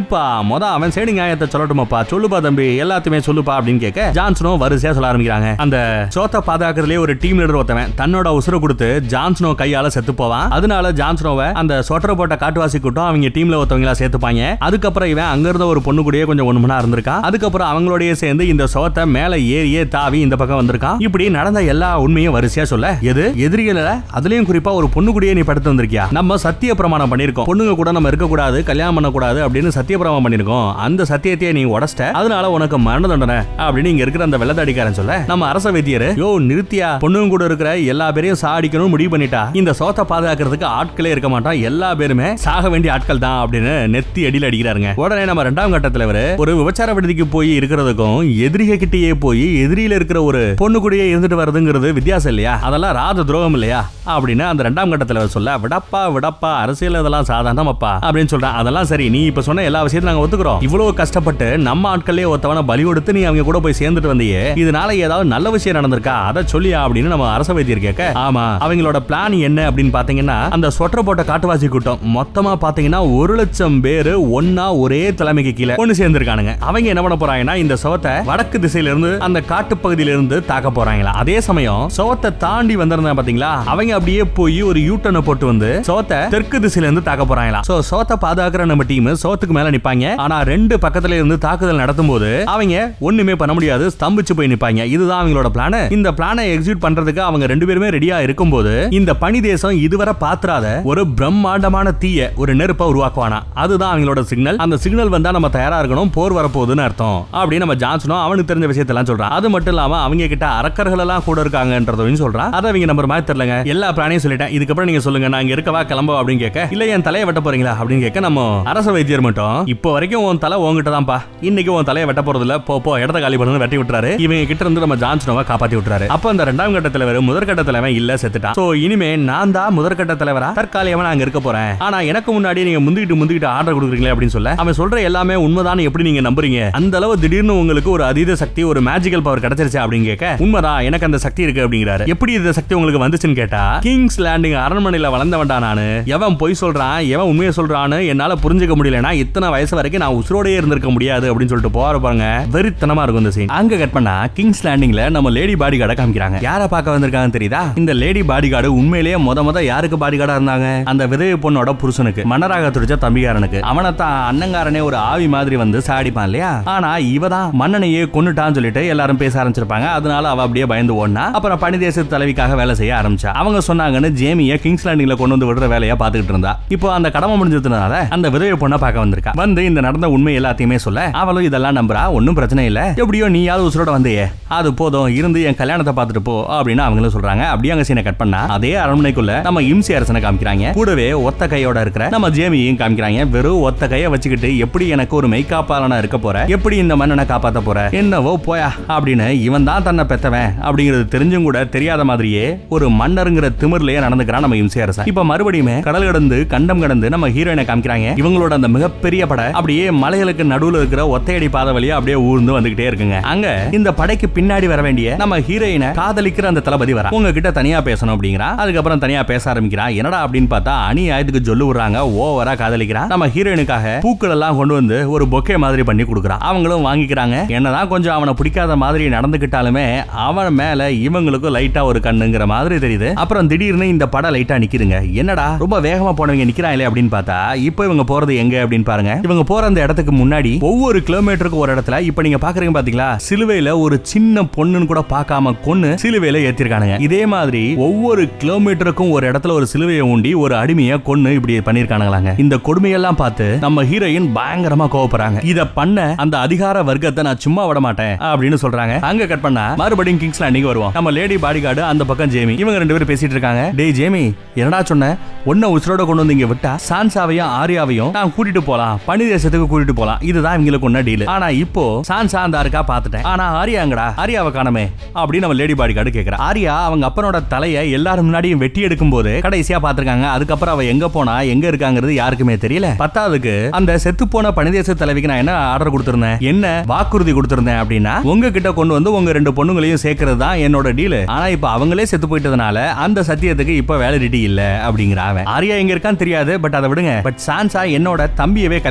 மொத அவன் சைடு நியாயத்தை சொல்லட்டுமாப்பா சொல்லுப்பா தம்பி எல்லாத்தையுமே சொல்லுப்பா அப்படின்னு கேட்க ஜான்சனும் வரிசையா சொல்ல ஆரம்பிக்கிறாங்க அந்த சோத்த பாதுகாக்கிறதுலே ஒரு டீம் லீடர் ஒருத்தவன் தன்னோட உசுர கொடுத்து ஜான்சனோ கையால செத்து போவான் அதனால ஜான்சனோவை அந்த சொட்டரை போட்ட காட்டுவாசி கூட்டம் அவங்க டீம்ல ஒருத்தவங்களா சேர்த்துப்பாங்க அதுக்கப்புறம் இவன் அங்க இருந்த ஒரு பொண்ணு கூடயே கொஞ்சம் ஒண்ணு மணி இருந்திருக்கான் அதுக்கப்புறம் அவங்களோடய சேர்ந்து இந்த சோத்தை மேல ஏறியே தாவி இந்த பக்கம் வந்திருக்கான் இப்படி நடந்த எல்லா உண்மையும் வரிசையா சொல்ல எது எதிரிகள அதுலயும் குறிப்பா ஒரு பொண்ணு கூடயே நீ படுத்து வந்திருக்கியா நம்ம சத்திய பிரமாணம் பண்ணிருக்கோம் பொண்ணுங்க கூட நம்ம இருக்க கூடாது கல்யாணம் பண்ணக்கூடாது அப்படின்னு சத்திய பிரமாணம் பண்ணிருக்கோம் அந்த சத்தியத்தையே நீ உடச்சிட்ட அதனால உனக்கு மரண தண்டனை அப்படின்னு இங்க இருக்கிற அந்த வெள்ளதாடிக்காரன் சொல்ல நம்ம அரச வைத்தியர் யோ நிறுத்தியா பொண்ணுங்க கூட இருக்கிற எல்லா பேரையும் சாடிக்கணும் முடிவு பண்ணிட்டா இந்த சோத்தை பாதுகாக்கிறதுக்கு ஆட்களே இருக்க மாட்டான் எல்லா பேருமே சாக வேண்டிய ஆட்கள் தான் அப்படின்னு நெத்தி அடியில் அடிக்கிறாருங்க உடனே நம்ம ரெண்டாம் கட்ட தலைவர் ஒரு விபச்சார விடுதிக்கு போய் இருக்கிறதுக்கும் எதிரிக கிட்டேயே போய் எதிரியில இருக்கிற ஒரு பொண்ணு கூடயே இருந்துட்டு வருதுங்கிறது வித்தியாசம் இல்லையா அதெல்லாம் ராஜ துரோகம் இல்லையா அப்படின்னு அந்த ரெண்டாம் கட்ட தலைவர் சொல்ல விடப்பா விடப்பா அரசியல் இதெல்லாம் சாதாரணமாப்பா அப்படின்னு சொல்றேன் அதெல்லாம் சரி நீ இப்ப சொன்ன எல்லா விஷயத்தையும் நாங்க ஒத்துக்கிறோம் இவ்வளவு கஷ்டப்பட்டு நம்ம ஆட்களே ஒருத்தவன பலி கொடுத்து நீ அவங்க கூட போய் சேர்ந்துட்டு வந்தியே இதனால ஏதாவது நல்ல விஷயம் நடந்திருக்கா அதை சொல்லியா அப்படின்னு நம்ம அரச வைத்தியர் கேட்க ஆமா அவங்களோட பிளான் என்ன அப்படின்னு பாத்தீங்கன்னா அந்த சொட்டர் போட்ட காட்டுவாசி கூட்டம் மொத்தமா பாத்தீங்கன்னா ஒரு லட்சம் பேரு ஒன்னா ஒரே தலைமைக்கு கீழே ஒண்ணு சேர்ந்திருக்கானுங்க அவங்க என்ன பண்ண போறாங்கன்னா இந்த சோத்தை வடக்கு திசையில இருந்து அந்த காட்டு பகுதியில இருந்து தாக்க போறாங்களா அதே சமயம் சோத்தை தாண்டி வந்திருந்தா பாத்தீங்களா அவங்க அப்படியே போய் ஒரு யூட்டனை போட்டு வந்து சோத்தை தெற்கு திசையில இருந்து தாக்க போறாங்களா சோ சோத்தை பாதுகாக்கிற நம்ம டீம் சோத்துக்கு மேல நிப்பாங்க ஆனா ரெண்டு பக்கத்துல இருந்து தாக்குதல் நடத்தும் போது அவங்க ஒண்ணுமே பண்ண முடியாது ஸ்தம்பிச்சு போய் நிப்பாங்க இதுதான் அவங்களோட பிளான் இந்த பிளானை எக்ஸிக்யூட் பண்றதுக்கு அவங்க ரெண்டு பேருமே ரெடியா இருக்கும்போது இந்த பனி தேசம் இதுவரை பாத்திராத ஒரு பிரம்மாண்டமான தீய ஒரு நெருப்பை உருவாக்குவானா அதுதான் அவங்களோட சிக்னல் அந்த சிக்னல் வந்தா நம்ம தயாரா இருக்கணும் போர் வரப்போகுதுன்னு அர்த்தம் அப்படின்னு நம்ம ஜான்சனும் அவனுக்கு தெரிஞ்ச விஷயத்தெல்லாம் சொல்றான் அது மட்டும் இல்லாம அவங்க கிட்ட அரக்கர்கள் எல்லாம் கூட இருக்காங்கன்றதையும் சொல்றான் அதை அவங்க நம்பர் மாதிரி தெரியலங்க எல்லா பிளானையும் சொல்லிட்டேன் இதுக்கப்புறம் நீங்க சொல்லுங்க நான் இங்க இருக்கவா கிளம்ப அப்படின்னு கேட்க இல்ல என் தலையை வெட்ட போறீங்களா அப்படின்னு கேட்க நம்ம அரச வைத்தியர் மட்டும் இப்போ வரைக்கும் உன் தலை உங்ககிட்ட தான்ப்பா இன்னைக்கு உன் தலையை வெட்ட போறது இல்ல போ போ இடத்த காலி பண்ணு வெட்டி விட்டுறாரு இவங்க கிட்ட இருந்து நம்ம ஜான்சனோவை காப்பாத்தி விட்டுறாரு அப்ப அந்த ரெண்டாம் கட்ட தலைவர் முதற்கட்ட தலைவன் இல்ல செத்துட்டான் சோ இனிமே நான் தான் முதற்கட்ட தலைவரா தற்காலிகமா நான் அங்க இருக்க போறேன் ஆனா எனக்கு முன்னாடி நீங்க முந்திக்கிட்டு முந்திக்கிட்டு ஆர்டர் கொடுக்குறீங்களே அப்படின்னு சொல்ல அவன் சொல்ற எல்லாமே உண்மைதான் எப்படி நீங்க நம்புறீங்க அந்த அளவு திடீர்னு உங்களுக்கு ஒரு அதீத சக்தி ஒரு மேஜிக்கல் பவர் கிடைச்சிருச்சு அப்படின்னு கேட்க உண்மைதான் எனக்கு அந்த சக்தி இருக்கு அப்படிங்கிறாரு எப்படி இந்த சக்தி உங்களுக்கு வந்துச்சுன்னு கேட்டா கிங்ஸ் லேண்டிங் அரண்மனையில வளர்ந்தவன்டா நானு எவன் பொய் சொல்றான் எவன் உண்மையை சொல்றான்னு என்னால புரிஞ்சுக்க முடியலனா இத்தனை வயசு வரைக்கும் நான் உசுரோடயே இருந்திருக்க முடியாது அப்படின்னு சொல்லிட்டு போற பாருங்க வெறித்தனமா இருக்கும் இந்த சீன் அங்க கட் பண்ணா கிங்ஸ் லேண்டிங்ல நம்ம லேடி பாடி கார்டை காமிக்கிறாங்க யார பார்க்க வந்திருக்காங்கன்னு தெரியுதா இந்த லேடி பாடி கார்டு உண்மையிலேயே முத முத யாருக்கு பாடி கார்டா இருந்தாங்க அந்த விதவை பொண்ணோட புருஷனுக்கு மன்னராக துடிச்ச தம்பிகாரனுக்கு அவனை தான் அண்ணங்காரனே ஒரு ஆவி மாதிரி வந்து சாடிப்பான் இல்லையா ஆனா இவ தான் மன்னனையே கொன்னுட்டான்னு சொல்லிட்டு எல்லாரும் பேச ஆரம்பிச்சிருப்பாங்க அதனால அவ அப்படியே பயந்து ஓடினா அப்புறம் பனி தேச தலைவிக்காக வேலை செய்ய ஆரம்பிச்சா அவங்க சொன்னாங்கன்னு ஜேமிய கிங்ஸ் லேண்டிங்ல கொண்டு வந்து விடுற வேலையா பாத்துக்கிட்டு இருந்தா இப்போ அந்த கடமை முடிஞ்சதுனால அந்த விதவை பொண்ணை பார்க்க வந்திருக்கா வந்து இந்த நடந்த உண்மை எல்லாத்தையுமே சொல்ல அவளும் இதெல்லாம் நம்புறா ஒன்னும் பிரச்சனை இல்ல எப்படியோ நீயாவது உசுரோட வந்தியே அது போதும் இருந்து என் கல்யாணத்தை பார்த்துட்டு போ அப்படின்னு அவங்களும் சொல்றாங்க அப்படியே அங்க சீனை கட் பண்ணா அதே அரண்மனைக்குள்ள நம்ம இம்சி அரசனை காமிக்கிறாங்க கூடவே ஒத்த கையோட இருக்கிற நம்ம ஜேமியையும் காமிக்கிறாங்க வெறும் ஒத்த கையை வச்சுக்கிட்டு எப்படி எனக்கு ஒரு மெய்காப்பாளனா இருக்க போற எப்படி இந்த மன்னனை காப்பாத்த போற என்னவோ போயா அப்படின்னு இவன் தான் தன்னை பெத்தவன் அப்படிங்கிறது தெரிஞ்சும் கூட தெரியாத மாதிரியே ஒரு மன்னருங்கிற திமிர்லயே நடந்துக்கிறான் நம்ம இம்சி அரசன் இப்ப மறுபடியுமே கடல் கடந்து கண்டம் கடந்து நம்ம ஹீரோயினை காமிக்கிறாங்க இவங்களோட அந்த மிகப்பெரிய படை அப்படியே மலைகளுக்கு நடுவுல இருக்கிற ஒத்தையடி பாதை வழியா அப்படியே ஊர்ந்து வந்துகிட்டே இருக்குங்க அங்க இந்த படைக்கு பின்னாடி வர வேண்டிய நம்ம ஹீரோயினை காதலிக்கிற அந்த தளபதி வர உங்ககிட்ட தனியா பேசணும் அப்படிங்கிறா அதுக்கப்புறம் தனியா பேச ஆரம்பிக்கிறா என்னடா அப்படின்னு பார்த்தா அநியாயத்துக்கு சொல்லு விடுறாங்க ஓவரா காதலிக்கிறா நம்ம ஹீரோயினுக்காக பூக்கள் எல்லாம் கொண்டு வந்து ஒரு பொக்கே மாதிரி பண்ணி கொடுக்குறா அவங்களும் வாங்கிக்கிறாங்க என்னதான் கொஞ்சம் அவனை பிடிக்காத மாதிரி நடந்துக்கிட்டாலுமே அவன் மேல இவங்களுக்கும் லைட்டா ஒரு கண்ணுங்கிற மாதிரி தெரியுது அப்புறம் திடீர்னு இந்த படம் லைட்டா நிக்குதுங்க என்னடா ரொம்ப வேகமா போனவங்க நிக்கிறாங்களே அப்படின்னு பார்த்தா இப்போ இவங்க போறது எங்க அப்படின்னு பாருங்க இவங்க போற அந்த இடத்துக்கு முன்னாடி ஒவ்வொரு கிலோமீட்டருக்கு ஒரு இடத்துல இப்ப நீங்க பாக்குறீங்க பாத்தீங்களா சிலுவையில ஒரு சின்ன பொண்ணுன்னு கூட பார்க்காம கொன்னு சிலுவையில ஏத்திருக்கானுங்க இதே மாதிரி ஒவ்வொரு கிலோமீட்டருக்கும் ஒரு இடத்துல ஒரு சிலுவையை ஊண்டி ஒரு அடிமையை கொன்னு இப்படி பண்ணிருக்கானுங்களாங்க இந்த கொடுமையெல்லாம் பார்த்து நம்ம ஹீரோயின் பயங்கரமா கோவப்படுறாங்க இத பண்ண அந்த அதிகார வர்க்கத்தை நான் சும்மா விட மாட்டேன் அப்படின்னு சொல்றாங்க அங்க கட் பண்ணா மறுபடியும் கிங்ஸ் லேண்டிங் வருவோம் நம்ம லேடி பாடி கார்டு அந்த பக்கம் ஜேமி இவங்க ரெண்டு பேரும் பேசிட்டு இருக்காங்க டேய் ஜேமி என்னடா சொன்ன ஒன்ன உசுரோட கொண்டு வந்து இங்க விட்டா சான்சாவையும் ஆரியாவையும் நான் கூட்டிட்டு போலாம் பனி தேசத்துக்கு கூட்டிட்டு போலாம் இதுதான் இவங்களுக்கு ஒன்ன டீல் ஆனா இப்போ சான்சா அந்த இருக்கா பாத்துட்டேன் ஆனா ஆரியாங்கடா ஆரியாவை காணமே அப்படின்னு நம்ம லேடி பாடி கார்டு கேக்குறா ஆரியா அவங்க அப்பனோட தலையை எல்லாரும் முன்னாடியும் வெட்டி எடுக்கும் போது கடைசியா பாத்துருக்காங்க அதுக்கப்புறம் அவ எங்க போனா எங்க இருக்காங்கிறது யாருக்குமே தெரியல பத்தாவதுக்கு அந்த செத்து போன பனிதேச தலைவிக்கு நான் என்ன ஆர்டர் கொடுத்திருந்தேன் என்ன வாக்குறுதி கொடுத்திருந்தேன் அப்படின்னா உங்ககிட்ட கொண்டு வந்து உங்க ரெண்டு பொண்ணுங்களையும் சேர்க்கறது தான் என்னோட டீல் ஆனா இப்ப அவங்களே செத்து போயிட்டதுனால அந்த சத்தியத்துக்கு இப்ப வேலிடிட்டி இல்ல அப்படிங்கிற அவன் ஆரியா எங்க இருக்கான்னு தெரியாது பட் அதை விடுங்க பட் சான்சா என்னோட தம்பியவே கல்யாணம் பண்ணிருக்கா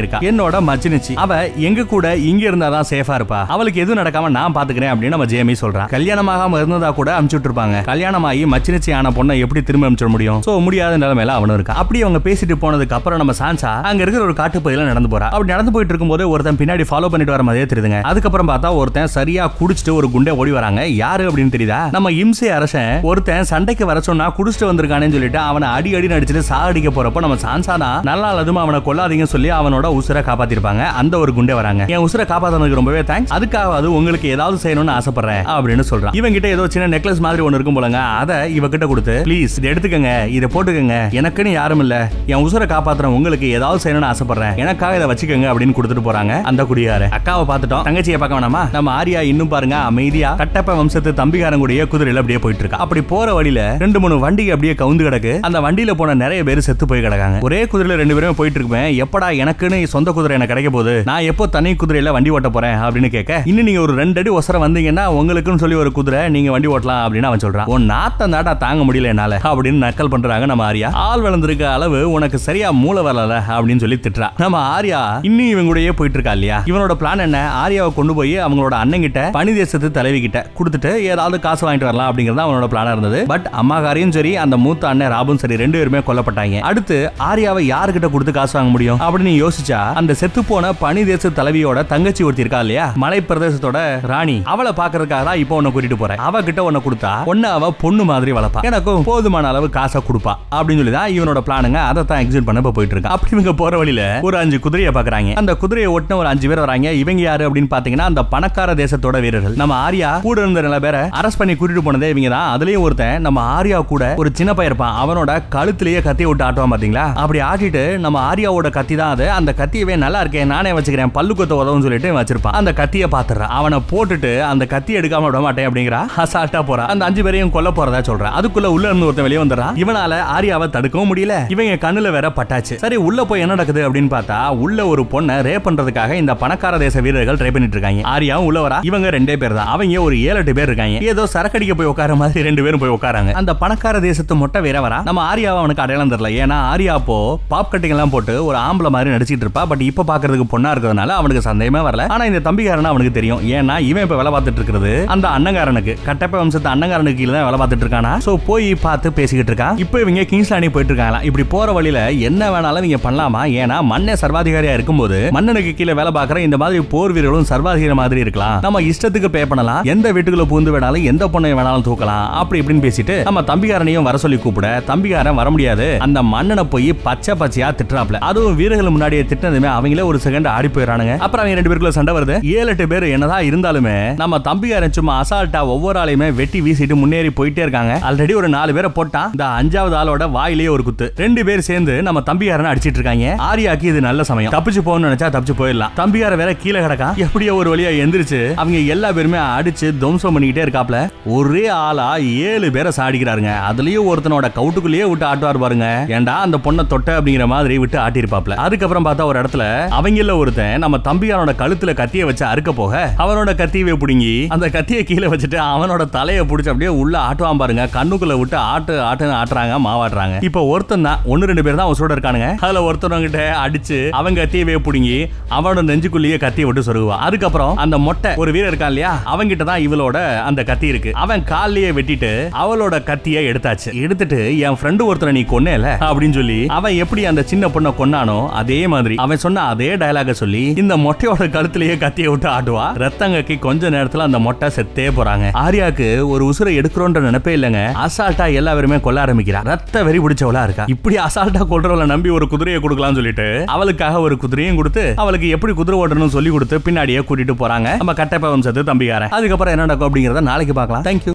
இருக்கா என்னோட மச்சினிச்சி அவ எங்க கூட இங்க இருந்தாதான் சேஃபா இருப்பா அவளுக்கு எதுவும் நடக்காம நான் பாத்துக்கிறேன் அப்படின்னு நம்ம ஜேமி சொல்றான் கல்யாணமாகாம இருந்ததா கூட அமுச்சு விட்டுருப்பாங்க கல்யாணம் ஆகி மச்சினிச்சி ஆன பொண்ணை எப்படி திரும்ப அனுப்பிச்சிட முடியும் சோ முடியாத நிலைமையில அவனும் இருக்கா அப்படி அவங்க பேசிட்டு போனதுக்கு அப்புறம் நம்ம சான்சா அங்க இருக்கிற ஒரு காட்டுப்பகுதியில நடந்து போறா அப்படி நடந்து போயிட்டு இருக்கும்போது ஒருத்தன் பின்னாடி ஃபாலோ பண்ணிட்டு வர மாதிரியே தெரியுதுங்க அதுக்கப்புறம் பார்த்தா ஒருத்தன் சரியா குடிச்சிட்டு ஒரு குண்டை ஓடி வராங்க யாரு அப்படின்னு தெரியுதா நம்ம இம்சை அரசன் ஒருத்தன் சண்டைக்கு வர சொன்னா குடிச்சிட்டு வந்திருக்கானேன்னு சொல்லிட்டு அவனை அடி அடி நடிச்சிட்டு சாகடிக்க போறப்போ நம்ம சான்சா தான் நல்லா அதுவும் அவனை கொல்லாதீங்கன்னு சொல்லி அவனோட உசுரை காப்பாத்திருப்பாங்க அந்த ஒரு குண்டே வராங்க என் உசுரை காப்பாத்தினதுக்கு ரொம்பவே தேங்க்ஸ் அதுக்காக அது உங்களுக்கு ஏதாவது செய்யணும்னு ஆசைப்படுறேன் அப்படின்னு சொல்றான் இவன் கிட்ட ஏதோ சின்ன நெக்லஸ் மாதிரி ஒன்னு இருக்கும் போலங்க அதை இவ கிட்ட கொடுத்து ப்ளீஸ் இதை எடுத்துக்கங்க இதை போட்டுக்கங்க எனக்குன்னு யாரும் இல்ல என் உசுரை காப்பாத்துறேன் உங்களுக்கு ஏதாவது செய்யணும்னு ஆசைப்படுறேன் எனக்காக இதை வச்சுக்கோங்க அப்படின்னு கொடுத்துட்டு போறாங்க அந்த குடியார அக்காவை பார்த்துட்டோம் தங்கச்சியை பார்க்க வேணாமா நம்ம ஆரியா இன்னும் பாருங்க அமைதியா கட்டப்ப வம்சத்து தம்பிகாரன் கூடிய குதிரையில அப்படியே போயிட்டு இருக்கா அப்படி போற வழியில ரெண்டு மூணு வண்டி அப்படியே கவுந்து கிடக்கு அந்த வண்டியில போன நிறைய பேர் செத்து போய் கிடக்காங்க ஒரே குதிரையில ரெண்டு பேரும் போயிட்டு இருப்பேன் எப்படா எனக்குன்னு சொந்த குதிரை எனக்கு கிடைக்க போகுது நான் எப்போ தனி குதிரையில வண்டி ஓட்ட போறேன் அப்படின்னு கேட்க இன்னும் நீங்க ஒரு ரெண்டு அடி ஒசரம் வந்தீங்கன்னா உங்களுக்குன்னு சொல்லி ஒரு குதிரை நீங்க வண்டி ஓட்டலாம் அப்படின்னு அவன் சொல்றான் உன் நாத்த நாட்டா தாங்க முடியல என்னால அப்படின்னு நக்கல் பண்றாங்க நம்ம ஆரியா ஆள் வளர்ந்திருக்க அளவு உனக்கு சரியா மூளை வரல அப்படின்னு சொல்லி திட்டுறா நம்ம ஆரியா இன்னும் இவங்க கூடயே போயிட்டு இருக்கா இல்லையா இவனோட பிளான் என்ன ஆரியாவை கொண்டு போய் அவங்களோட அண்ணன் கிட்ட பனி தேசத்து தலைவி கிட்ட கொடுத்துட்டு ஏதாவது காசு வாங்கிட்டு வரலாம் அப்படிங்கறது அவனோட பிளானா இருந்தது பட் அம்மாக்காரியும் சரி அந்த மூத்த அண்ணன் ராபும் சரி ரெண்டு பேருமே கொல்லப்பட்டாங்க அடுத்து ஆரியாவை யாருக்கிட்ட கொடுத்து காசு வாங்க முடியும் அப்படின்னு யோசிச்சா அந்த செத்து போன பனி தேச தலைவியோட தங்கச்சி ஒருத்தி இருக்கா இல்லையா மலை பிரதேசத்தோட ராணி அவளை பாக்குறதுக்காக தான் இப்போ உன்னை கூட்டிட்டு போறேன் அவ கிட்ட உன்னை கொடுத்தா ஒன்னு அவ பொண்ணு மாதிரி வளர்ப்பா எனக்கும் போதுமான அளவு காசை கொடுப்பா அப்படின்னு சொல்லி தான் இவனோட பிளானுங்க அதை தான் எக்ஸிட் பண்ண இப்ப போயிட்டு இருக்கா அப்படி இவங்க போற வழியில ஒரு அஞ்சு குதிரையை பாக்குறாங்க அந்த குதிரையை ஒட்டின ஒரு அஞ்சு பேர் வராங்க இவங்க யாரு அப்படின்னு பாத்தீங்கன்னா அந்த பணக்கார தேசத்தோட வீரர்கள் நம்ம ஆரியா கூட இருந்த நல்ல பேரை அரெஸ்ட் பண்ணி கூட்டிட்டு போனதே இவங்க தான் அதுலயும் ஒருத்தன் நம்ம ஆரியா கூட ஒரு சின்ன பையன் இருப்பான் அவனோட கழுத்திலேயே கத்தி விட்டு ஆட்டுவான் பாத்தீங்களா அப்படி ஆட்டிட்டு நம்ம ஆரியாவோட கத்தி தான் அது அந்த கத்தியவே நல்லா இருக்கேன் நானே வச்சுக்கிறேன் பல்லு கொத்த உதவும் சொல்லிட்டு வச்சிருப்பான் அந்த கத்தியை பாத்துறான் அவனை போட்டுட்டு அந்த கத்தி எடுக்காம விட மாட்டேன் அப்படிங்கிறா அசால்ட்டா போறான் அந்த அஞ்சு பேரையும் கொல்ல போறதா சொல்றான் அதுக்குள்ள உள்ள இருந்து ஒருத்தன் வெளியே வந்துடுறான் இவனால ஆரியாவை தடுக்கவும் முடியல இவங்க கண்ணுல வேற பட்டாச்சு சரி உள்ள போய் என்ன நடக்குது அப்படின்னு பார்த்தா உள்ள ஒரு பொண்ணை ரேப் பண்றதுக்காக இந்த பணக்கார தேச வீரர்கள் ட்ரை பண்ணிட்டு இருக்காங்க ஆரியாவும் உள்ள வரா இவங்க ரெண்டே பேர் தான் அவங்க ஒரு ஏழு எட்டு பேர் இருக்காங்க ஏதோ சரக்கடிக்க போய் உட்கார மாதிரி ரெண்டு பேரும் போய் உட்காராங்க அந்த பணக்கார தேசத்து மொட்டை வேற வரா நம்ம ஆரியாவை அவனுக்கு அடையாளம் தெரியல ஏன்னா ஆரியா அப்போ பாப் கட்டிங் எல்லாம் போட்டு ஒரு ஆம்பளை மாதிரி நடிச்சிட்டு இருப்பா பட் இப்ப பாக்குறதுக்கு பொண்ணா இருக்கிறதுனால அவனுக்கு சந்தேகமே வரல ஆனா இந்த தம்பிக்காரன் அவனுக்கு தெரியும் ஏன்னா இவன் இப்ப வேலை பார்த்துட்டு இருக்கிறது அந்த அண்ணங்காரனுக்கு கட்டப்ப வம்சத்து அண்ணங்காரனுக்கு கீழே தான் வேலை பார்த்துட்டு இருக்கானா சோ போய் பார்த்து பேசிக்கிட்டு இருக்கான் இப்போ இவங்க கிங்ஸ் லாண்டி போயிட்டு இருக்காங்களா இப்படி போற வழியில என்ன வேணாலும் இவங்க பண்ணலாமா ஏன்னா மண்ணே சர்வாதிகாரியா இருக்கும்போது மன்னனுக்கு கீழே வேலை பார்க்குற இந்த மாதிரி போர் வீரர்களும் சர்வாதிகாரி மாதிரி இருக்கலாம் நம்ம இஷ்டத்துக்கு பே பண்ணலாம் எந்த வீட்டுக்குள்ள பூந்து வேணாலும் எந்த பொண்ணை வேணாலும் தூக்கலாம் அப்படி இப்படின்னு பேசிட்டு நம்ம தம்பிகாரனையும் வர சொல்லி கூப்பிட தம்பிகாரன் வர முடியாது அந்த மன்னனை போய் பச்சை பச்சையா திட்டுறாப்ல அதுவும் வீரர்கள் முன்னாடியே திட்டினதுமே அவங்களே ஒரு செகண்ட் ஆடி போயிடறானுங்க அப்புறம் அவங்க ரெண்டு பேருக்குள்ள சண்டை வருது ஏழு எட்டு பேர் என்னதான் இருந்தாலுமே நம்ம தம்பிகாரன் சும்மா அசால்ட்டா ஒவ்வொரு ஆளையுமே வெட்டி வீசிட்டு முன்னேறி போயிட்டே இருக்காங்க ஆல்ரெடி ஒரு நாலு பேரை போட்டான் இந்த அஞ்சாவது ஆளோட வாயிலேயே ஒரு குத்து ரெண்டு பேர் சேர்ந்து நம்ம தம்பிகாரனை அடிச்சிட்டு இருக்காங்க ஆரியாக்கு இது நல்ல சமயம் தப்பிச்சு போகணும்னு நினைச்சா தப்பிச்சு போயிடலாம் தம்பியார வேற கீழே கிடக்கான் எப்படியோ ஒரு வழியா எந்திரிச்சு அவங்க எல்லா பேருமே அடிச்சு துவம்சம் பண்ணிக்கிட்டே இருக்காப்ல ஒரே ஆளா ஏழு பேரை சாடிக்கிறாருங்க அதுலயும் ஒருத்தனோட கவுட்டுக்குள்ளேயே விட்டு ஆட்டுவார் பாருங்க ஏன்டா அந்த பொண்ணை தொட்ட அப்படிங்கிற மாதிரி விட்டு ஆட்டிருப்பாப்ல அதுக்கப்புறம் பார்த்தா ஒரு இடத்துல அவங்கள ஒருத்தன் நம்ம தம்பியாரோட கழுத்துல கத்திய வச்சு அறுக்க போக அவனோட கத்தியவே பிடுங்கி அந்த கத்தியை கீழே வச்சுட்டு அவனோட தலையை பிடிச்சி அப்படியே உள்ள ஆட்டுவான் பாருங்க கண்ணுக்குள்ள விட்டு ஆட்டு ஆட்டுன்னு ஆட்டுறாங்க மாவாட்டுறாங்க இப்போ ஒருத்தன் தான் ஒன்னு ரெண்டு பேர் தான் அவசரோட இருக்கானுங்க அதுல ஒருத்தவங்கிட்ட அடிச்சு அவன் கத்தியவே பிடுங்கி அவனோட நெஞ்சுக்குள்ளேயே கத்தியை விட்டு சொருகுவான் அதுக்கப்புறம் அந்த மொட்டை ஒரு வீரர் இருக்கான் இல்லையா அவங்கிட்ட தான் இவளோட அந்த கத்தி இருக்கு அவன் கால்லயே வெட்டிட்டு அவளோட கத்தியை எடுத்தாச்சு எடுத்துட்டு என் ஃப்ரெண்டு ஒருத்தனை நீ கொன்னேல அப்படின்னு சொல்லி அவன் எப்படி அந்த சின்ன பொண்ணை கொன்னானோ அதே மாதிரி அவன் சொன்ன அதே டயலாக சொல்லி இந்த மொட்டையோட கழுத்திலேயே கத்தியை விட்டு ஆடுவா ரத்தங்கக்கி கொஞ்ச நேரத்துல அந்த மொட்டை செத்தே போறாங்க ஆரியாக்கு ஒரு உசுரை எடுக்கிறோன்ற நினைப்பே இல்லைங்க அசால்ட்டா எல்லா பேருமே கொல்ல ஆரம்பிக்கிறா ரத்த வெறி பிடிச்சவளா இருக்கா இப்படி அசால்ட்டா கொல்றவளை நம்பி ஒரு குதிரையை கொடுக்கலாம்னு சொல்லிட்டு அவளுக்காக ஒரு குதிரையும் கொடுத்து அவளுக்கு எப்படி குதிரை ஓட்டணும்னு சொல்லி கொடுத்து பின்னாடியே கூட்டிட்டு போறாங்க நம்ம கட்டப்ப வம்சத்து தம்பிக்காரன் அதுக்கப்புறம் என்ன நடக்கும் அப்படிங்கறத நாளைக்கு பார்க்கலாம் தேங்க்யூ